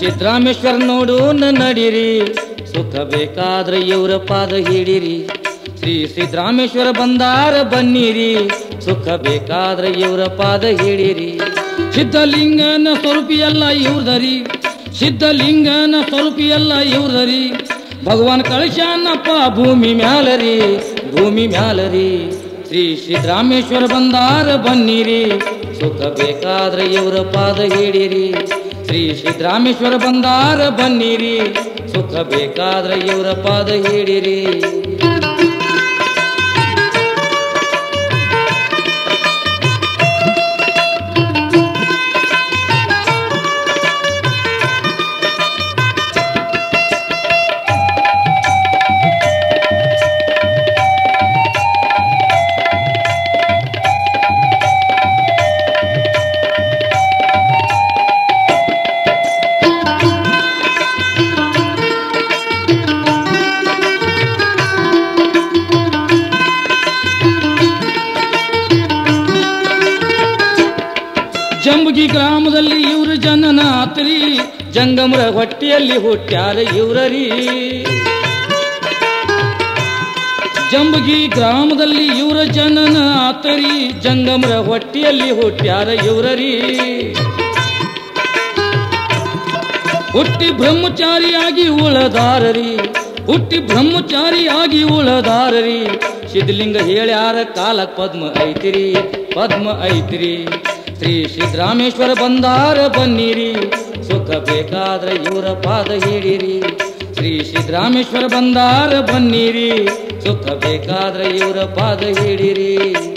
ಸಿದ್ದರಾಮೇಶ್ವರ ನೋಡು ನಡಿರಿ ಸುಖ ಬೇಕಾದ್ರೆ ಇವರ ಪಾದ ಹಿಡಿರಿ ಶ್ರೀ ಸಿದ್ದರಾಮೇಶ್ವರ ಬಂದಾರ ಬನ್ನಿರಿ ಸುಖ ಬೇಕಾದ್ರೆ ಇವರ ಪಾದ ಹಿಡಿರಿ ಸಿದ್ಧಲಿಂಗನ ಸ್ವರೂಪಿ ಎಲ್ಲ ಇವ್ರದರಿ ಸಿದ್ಧಲಿಂಗನ ಸ್ವರೂಪಿ ಎಲ್ಲ ಇವ್ರದರಿ ಭಗವಾನ್ ಕಳಶಾನಪ್ಪ ಭೂಮಿ ಮ್ಯಾಲರಿ ಭೂಮಿ ಮ್ಯಾಲರಿ ಶ್ರೀ ಸಿದ್ದರಾಮೇಶ್ವರ ಬಂದಾರ ಬನ್ನಿರಿ ಸುಖ ಬೇಕಾದ್ರೆ ಇವರ ಪಾದ ಹಿಡಿರಿ ಶ್ರೀ ಸಿದ್ದರಾಮೇಶ್ವರ ಬಂದಾರ ಬನ್ನಿರಿ ಸುಖ ಬೇಕಾದ್ರೆ ಇವರ ಪಾದ ಹಿಡಿರಿ ಜಂಬಗಿ ಗ್ರಾಮದಲ್ಲಿ ಇವ್ರ ಜನನ ಆತರಿ ಜಂಗಮರ ಹೊಟ್ಟೆಯಲ್ಲಿ ಹುಟ್ಟ್ಯಾರ ಇವ್ರರಿ ಜಂಬಗಿ ಗ್ರಾಮದಲ್ಲಿ ಇವರ ಜನನ ಆತರಿ ಜಂಗಮರ ಹೊಟ್ಟೆಯಲ್ಲಿ ಹುಟ್ಟ್ಯಾರ ಇವ್ರರಿ ಹುಟ್ಟಿ ಬ್ರಹ್ಮಚಾರಿಯಾಗಿ ಉಳದಾರರಿ ಹುಟ್ಟಿ ಬ್ರಹ್ಮಚಾರಿಯಾಗಿ ಉಳದಾರರಿ ಸಿದ್ಧಲಿಂಗ ಹೇಳ್ಯಾರ ಕಾಲ ಪದ್ಮ ಐತಿರಿ ಪದ್ಮ ಐತಿರಿ ಶ್ರೀ ಸಿದ್ದರಾಮೇಶ್ವರ ಬಂದಾರ ಬನ್ನಿರಿ ಸುಖ ಬೇಕಾದ್ರೆ ಇವರ ಪಾದ ಹಿಡಿರಿ ಶ್ರೀ ಸಿದ್ದರಾಮೇಶ್ವರ ಬಂದಾರ ಬನ್ನಿರಿ ಸುಖ ಬೇಕಾದ್ರೆ ಇವರ ಪಾದ ಹಿಡಿರಿ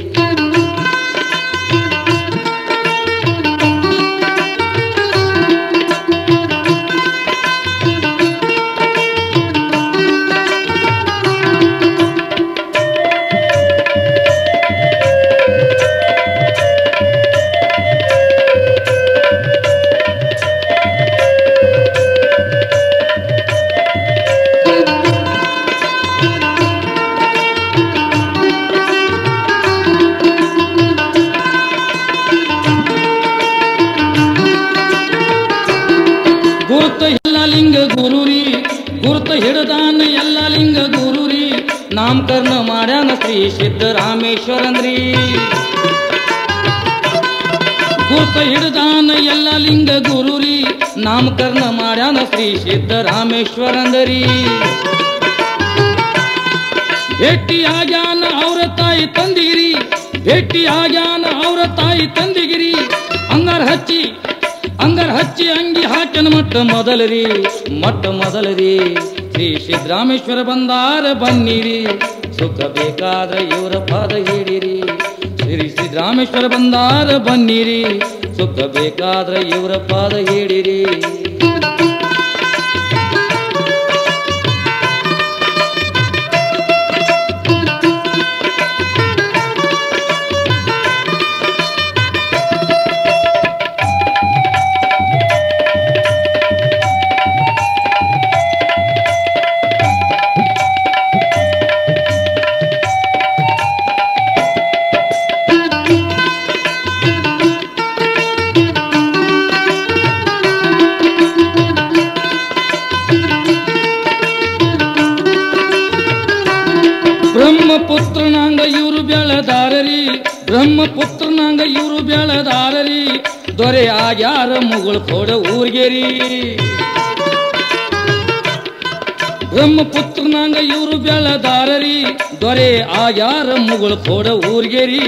ಗುರುತ ಎಲ್ಲ ಲಿಂಗ ಗುರುರಿ ಗುರುತ ಹಿಡದಾನ ಎಲ್ಲ ಲಿಂಗ ಗುರುರಿ ನಾಮಕರಣ ಮಾಡ್ಯಾನ ಶ್ರೀ ಸಿದ್ದರಾಮೇಶ್ವರಂದ್ರಿ ಗುರುತ ಹಿಡದಾನ ಎಲ್ಲ ಲಿಂಗ ಗುರುರಿ ನಾಮಕರಣ ಮಾಡ್ಯಾನ ಶ್ರೀ ಸಿದ್ದರಾಮೇಶ್ವರಂದರಿ ಭೇಟಿಯಾಗ್ಯಾನ ಅವರ ತಾಯಿ ತಂದಿಗಿರಿ ಭೇಟಿಯಾಗ್ಯಾನ ಅವರ ತಾಯಿ ತಂದಿಗಿರಿ ಅಂಗಾರ ಹಚ್ಚಿ ಅಂಗಾರ ಹಚ್ಚಿ ಅಂಗಿ ಹಾಕನ ಮಟ್ಟ ಮೊದಲರಿ ಮಟ್ಟ ಮೊದಲರಿ ಶ್ರೀ ಸಿದ್ದರಾಮೇಶ್ವರ ಬಂದಾರ ಬನ್ನಿರಿ ಸುಖ ಬೇಕಾದ್ರೆ ಇವರ ಪಾದ ಹಿಡಿರಿ ಶ್ರೀ ಸಿದ್ದರಾಮೇಶ್ವರ ಬಂದಾರ ಬನ್ನಿರಿ ಸುಖ ಬೇಕಾದ್ರೆ ಇವರ ಪಾದ ಹಿಡಿರಿ ಬ್ರಹ್ಮಪುತ್ರನಾಂಗ ಇವರು ಬೆಳೆದಾರರಿ ಬ್ರಹ್ಮಪುತ್ರನಾಂಗ ಇವರು ಬೆಳೆದಾರರಿ ದೊರೆ ಆಗ್ಯಾರ ಮುಗುಳು ಕೊಡ ಊರ್ಗೆರಿ ಬ್ರಹ್ಮಪುತ್ರನಾಂಗ ಇವರು ಬೆಳೆದಾರರಿ ದೊರೆ ಆಗ್ಯಾರ ಮುಗುಳು ಕೊಡ ಊರ್ಗೆರಿ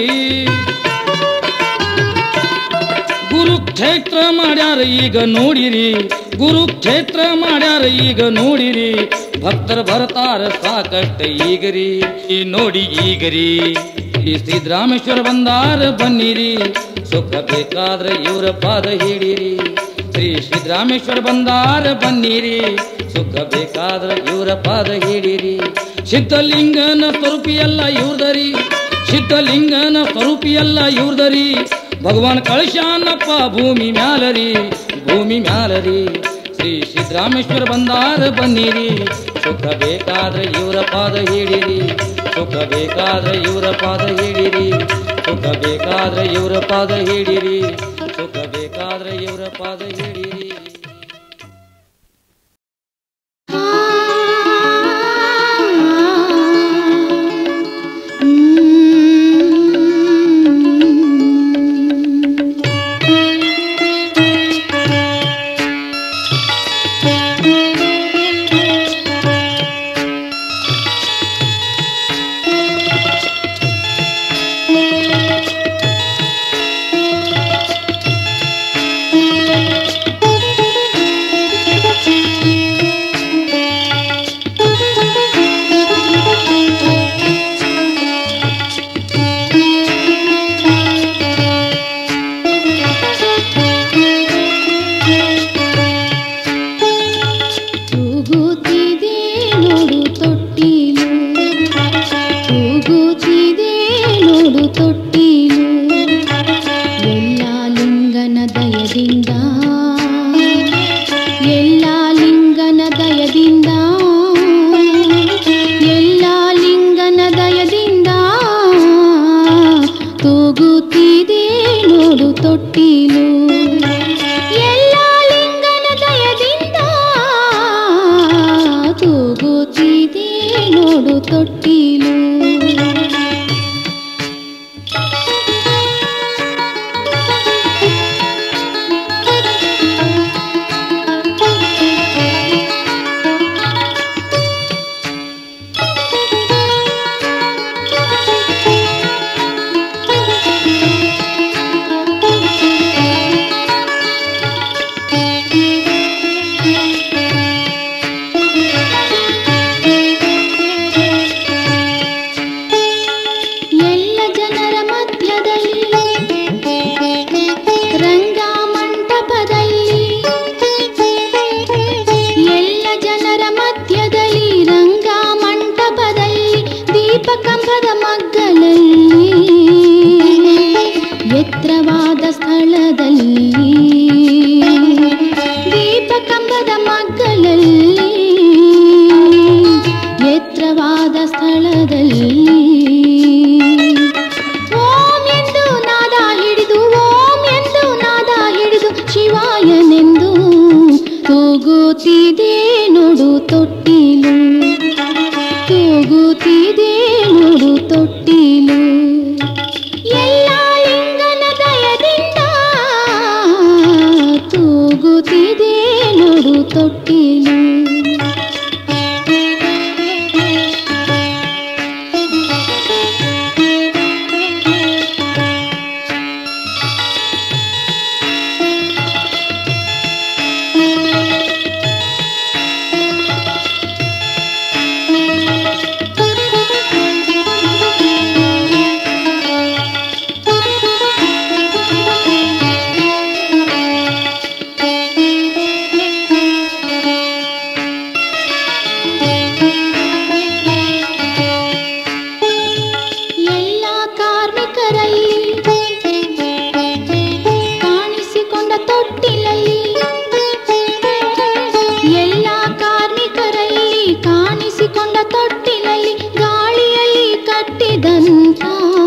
ಗುರುಕ್ಷೇತ್ರ ಮಾಡ್ಯಾರ ಈಗ ನೋಡಿರಿ ಗುರುಕ್ಷೇತ್ರ ಮಾಡ್ಯಾರ ಈಗ ನೋಡಿರಿ ಭಕ್ತರ ಬರ್ತಾರ ಸಾಕಷ್ಟ ಈಗರಿ ಈ ನೋಡಿ ಈಗರಿ ಈ ಸಿದ್ದರಾಮೇಶ್ವರ ಬಂದಾರ ಬನ್ನಿರಿ ಸುಖ ಬೇಕಾದ್ರೆ ಇವರ ಪಾದ ಹಿಡಿರಿ ಶ್ರೀ ಸಿದ್ದರಾಮೇಶ್ವರ ಬಂದಾರ ಬನ್ನಿರಿ ಸುಖ ಬೇಕಾದ್ರೆ ಇವರ ಪಾದ ಹಿಡಿರಿ ಸಿದ್ಧಲಿಂಗನ ಸ್ವರೂಪಿ ಎಲ್ಲ ಇವ್ರದರಿ ಸಿದ್ಧಲಿಂಗನ ಸ್ವರೂಪಿ ಎಲ್ಲ ಇವ್ರದರಿ ಭಗವಾನ್ ಕಳಶಾನಪ್ಪ ಭೂಮಿ ಮ್ಯಾಲರಿ ಭೂಮಿ ಮ್ಯಾಲರಿ ಶ್ರೀ ಸಿದ್ದರಾಮೇಶ್ವರ ಬಂದಾರ ಬನ್ನಿರಿ ಸುಖ ಬೇಕಾದ್ರೆ ಇವರ ಪಾದ ಹಿಡಿರಿ ಸುಖ ಬೇಕಾದ್ರೆ ಇವರ ಪಾದ ಹಿಡಿರಿ ಸುಖ ಬೇಕಾದ್ರೆ ಇವರ ಪಾದ ಹಿಡಿರಿ ಸುಖ ಬೇಕಾದ್ರೆ ಇವರ ಪಾದ ಹಿಡಿರಿ ತೂಗುತ್ತಿದೆ ನೋಡು ತೊಟ್ಟಿಲು ತೂಗುತ್ತಿದೆ ನೋಡು ತೊಟ್ಟಿಲು ಎಲ್ಲ ಲಿಂಗನ ದಯದಿಂದ ಎಲ್ಲ ಲಿಂಗನ ದಯದಿಂದ ಎಲ್ಲ ಲಿಂಗನ ದಯದಿಂದ ತೂಗುತ್ತಿದೆ ನೋಡು ತೊಟ್ಟಿಲು ಎಲ್ಲ ಲಿಂಗನ ದಯದಿಂದ ತೂಗುತ್ತಿದೆ ನೋಡು ತೊಟ್ಟಿಲು ಎಲ್ಲ ಜನರ ಮಧ್ಯದಲ್ಲಿ ರಂಗ ಮಂಟಪದಲ್ಲಿ ಎಲ್ಲ ಜನರ ಮಧ್ಯದಲ್ಲಿ ರಂಗ ಮಂಟಪದಲ್ಲಿ ದೀಪಕಂಬದ ಮಗ್ಗಲಲ್ಲಿ ಎತ್ತರವಾದ ಸ್ಥಳದಲ್ಲಿ ದೀಪಕಂಬದ ಮಗ್ಗಲಲ್ಲಿ ಎತ್ತರವಾದ ಸ್ಥಳದಲ್ಲಿ ಓಂ ಎಂದು ನಾದ ಹಿಡಿದು ಓಂ ಎಂದು ನಾದ ಹಿಡಿದು ಶಿವಾಯನೆಂದು ತೂಗುತ್ತಿದೆ ನೋಡು ತೊಟ್ಟಿಲು ತೂಗುತ್ತಿದೆ ನೋಡು ತೊಟ್ಟಿಲು ಎಲ್ಲ ಲಿಂಗನ ದಯದಿಂದ ತೂಗುತ್ತಿದೆ ನೋಡು ತೊಟ್ಟಿಲು ಎಲ್ಲ ಕಾರ್ಮಿಕರಲ್ಲಿ ಕಾಣಿಸಿಕೊಂಡ ತೊಟ್ಟಿಲಲ್ಲಿ ಎಲ್ಲ ಕಾರ್ಮಿಕರಲ್ಲಿ ಕಾಣಿಸಿಕೊಂಡ ತೊಟ್ಟಿಲಲ್ಲಿ ಗಾಳಿಯಲ್ಲಿ ಕಟ್ಟಿದಂಥ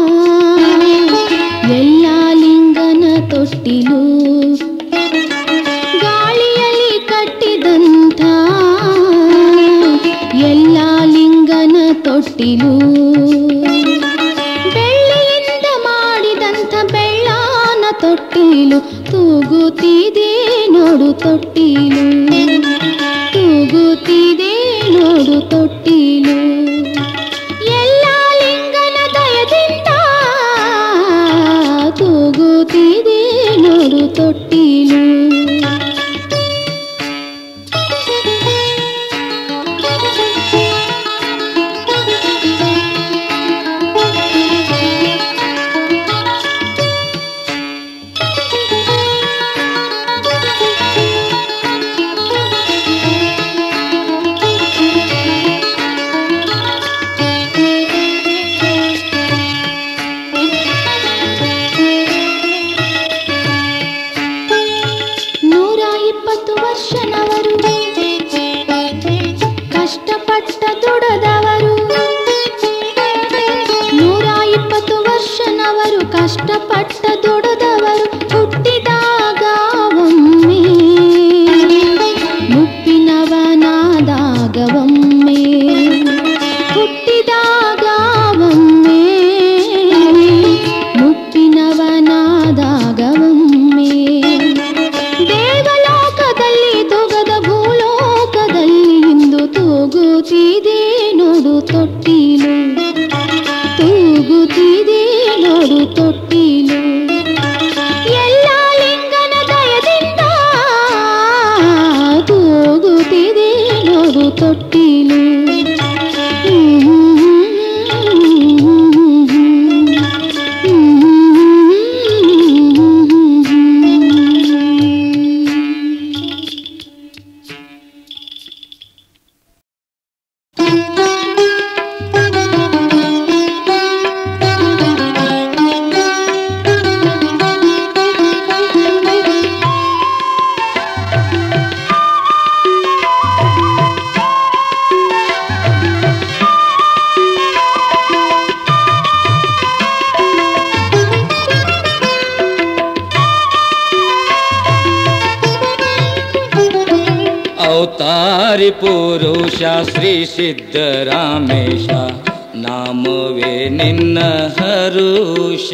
ಎಲ್ಲ ಲಿಂಗನ ತೊಟ್ಟಿಲು ಗಾಳಿಯಲ್ಲಿ ಕಟ್ಟಿದಂಥ ಎಲ್ಲ ಲಿಂಗನ ತೊಟ್ಟಿಲು ಬೆಳ್ಳಿಯಿಂದ ಮಾಡಿದಂಥ ಬೆಳ್ಳಾನ ತೊಟ್ಟಿಲು ತೂಗುತ್ತಿದೆ ನೋಡು ತೊಟ್ಟಿಲು ತೂಗುತ್ತಿದೆ ನೋಡು ತೊಟ್ಟಿಲು ಎಲ್ಲ ಲಿಂಗನ ದಯದಿಂದ ತೂಗುತ್ತಿದೆ ನೋಡು ತೊಟ್ಟಿಲು ನೂರ ಇಪ್ಪತ್ತು ವರ್ಷನವರು ಕಷ್ಟಪಟ್ಟ ದುಡದವರು ನೂರ ಇಪ್ಪತ್ತು ವರ್ಷನವರು ಕಷ್ಟಪಟ್ಟ ದುಡದವರು ಹುಟ್ಟಿದಾಗ ಒಮ್ಮೆ ಮುಪ್ಪಿನವನಾದಾಗ ಒಮ್ಮೆ ಹುಟ್ಟಿದಾಗ ಒಮ್ಮೆ ಮುಪ್ಪಿನವನಾದಾಗ ಒಮ್ಮೆ ದೇವಲೋಕದಲ್ಲಿ ತೊಗದ ಭೂಲೋಕದಲ್ಲಿ ಇಂದು ತೂಗುತ್ತಿದೆ ನೋಡು ತೊಟ್ಟಿಲು ತೂಗುತ್ತಿದೆ ನೋಡು ತೊಟ್ಟಿಲು ಎಲ್ಲ ಲಿಂಗನ ದಯದಿಂದ ತೂಗುತ್ತಿದೆ ನೋಡು ತೊಟ್ಟಿಲು ಅವತಾರಿ ಪುರುಷ ಶ್ರೀ ಸಿದ್ದರಾಮೇಶ ನಾಮವೇ ನಿನ್ನ ಹರುಷ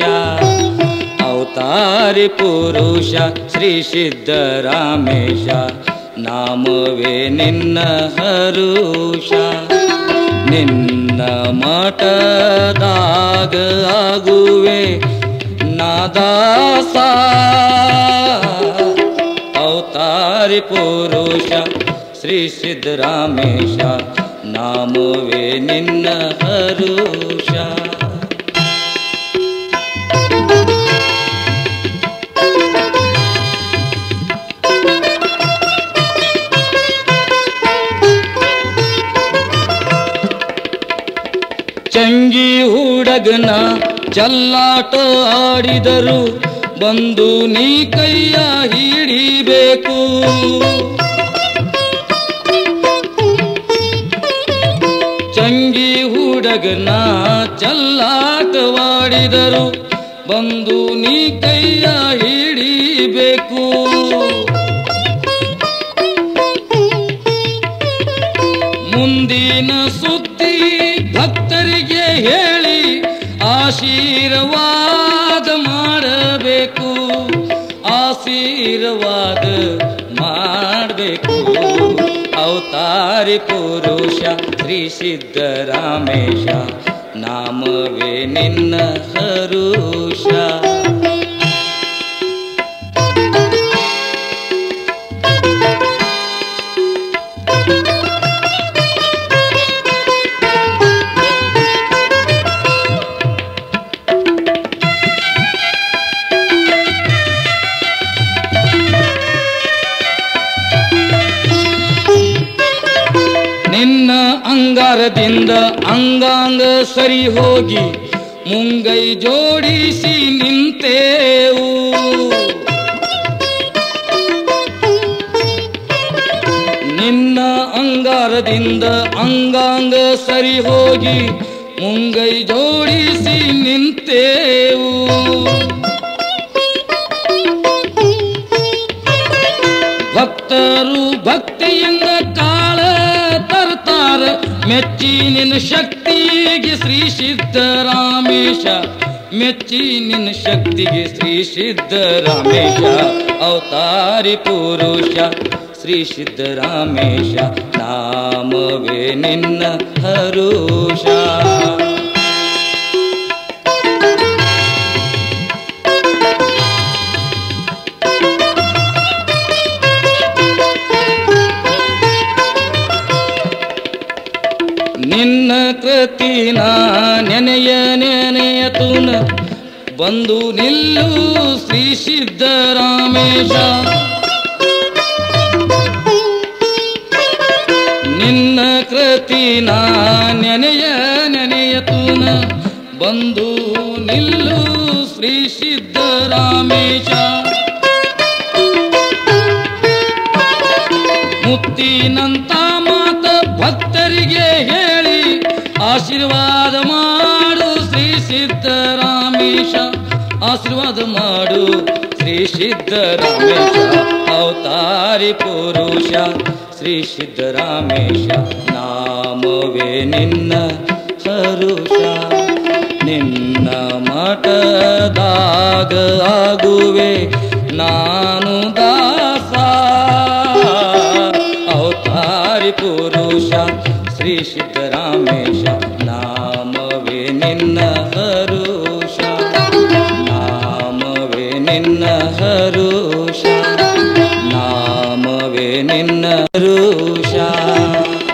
ಅವತಾರಿ ಪುರುಷ ಶ್ರೀ ಸಿದ್ದರಾಮೇಶ ನಾಮವೇ ನಿನ್ನ ಹರುಷ ನಿನ್ನ ಮಠದಾಗ ಆಗುವೆ ನಾದಾಸ ಅವತಾರಿ ಪುರುಷ ಶ್ರೀ ಸಿದ್ದರಾಮೇಶ ನಾಮವೇ ನಿನ್ನ ಹರುಷ ಚಂಗಿ ಹುಡಗನ ಚಲ್ಲಾಟ ಆಡಿದರು ಬಂದು ನೀ ಕೈಯ ಹಿಡಿಬೇಕು ಚಂಗಿ ಹುಡಗನ ಚಲ್ಲಾಟವಾಡಿದರು ಬಂದು ನೀ ಕೈಯ ಹಿಡಿಬೇಕು ಮುಂದಿನ ಸುದ್ದಿ ಭಕ್ತರಿಗೆ ಹೇಳಿ ಆಶೀರ್ವಾದ ಮಾಡಬೇಕು ಆಶೀರ್ವಾದ ಮಾಡಬೇಕು ಅವತಾರಿ ಪುರುಷ ಶ್ರೀ ಸಿದ್ದರಾಮೇಶ ನಾಮವೇ ನಿನ್ನ ಹರುಷ ನಿನ್ನ ಅಂಗಾರದಿಂದ ಅಂಗಾಂಗ ಸರಿ ಹೋಗಿ ಮುಂಗೈ ಜೋಡಿಸಿ ನಿಂತೇವು ನಿನ್ನ ಅಂಗಾರದಿಂದ ಅಂಗಾಂಗ ಸರಿ ಹೋಗಿ ಮುಂಗೈ ಜೋಡಿಸಿ ನಿಂತೇವು ಭಕ್ತರು ಭಕ್ತಿಯಿಂದ ಕಾಳ ತರ್ತಾರ ಮೆಚ್ಚಿ ನಿನ್ನ ಶಕ್ತಿಗೆ ಶ್ರೀ ಸಿದ್ದರಾಮೇಶ ಮೆಚ್ಚಿ ನಿನ್ನ ಶಕ್ತಿಗೆ ಶ್ರೀ ಸಿದ್ದರಾಮೇಶ ಅವತಾರಿ ಪುರುಷ ಶ್ರೀ ಸಿದ್ದರಾಮೇಶ ನಾಮವೇ ನಿನ್ನ ಹರುಷ ನಿನ್ನ ಕೃತಿನ ನೆನೆಯ ನೆನೆಯ ತುನ ಬಂದು ನಿಲ್ಲು ಶ್ರೀ ಸಿದ್ದರಾಮೇಶ ನಿನ್ನ ಕೃತಿನ ನೆನೆಯ ನೆನೆಯ ತುನ ಬಂದು ನಿಲ್ಲು ಶ್ರೀ ಸಿದ್ದರಾಮೇಶ ಮುತ್ತಿನಂತ ಮಾತ ಭಕ್ತರಿಗೆ ಹೇಳಿ ಆಶೀರ್ವಾದ ಮಾಡು ಶ್ರೀ ಸಿದ್ದರಾಮೇಶ ಆಶೀರ್ವಾದ ಮಾಡು ಶ್ರೀ ಸಿದ್ದರಾಮೇಶ ಅವತಾರಿ ಪುರುಷ ಶ್ರೀ ಸಿದ್ದರಾಮೇಶ ನಾಮವೇ ನಿನ್ನ ಹರುಷ ನಿನ್ನ ಮಠದಾಗ ಆಗುವೆ ನಾನು ದಾಸ ಅವತಾರಿ ಪುರುಷ ಶ್ರೀ ಸಿದ್ದರಾಮೇಶ ನಾಮವೇ ನಿನ್ನ ಹರುಷ ನಾಮವೇ ನಿನ್ನ ಹರುಷ ನಾಮವೇ ನಿನ್ನ ಹರುಷ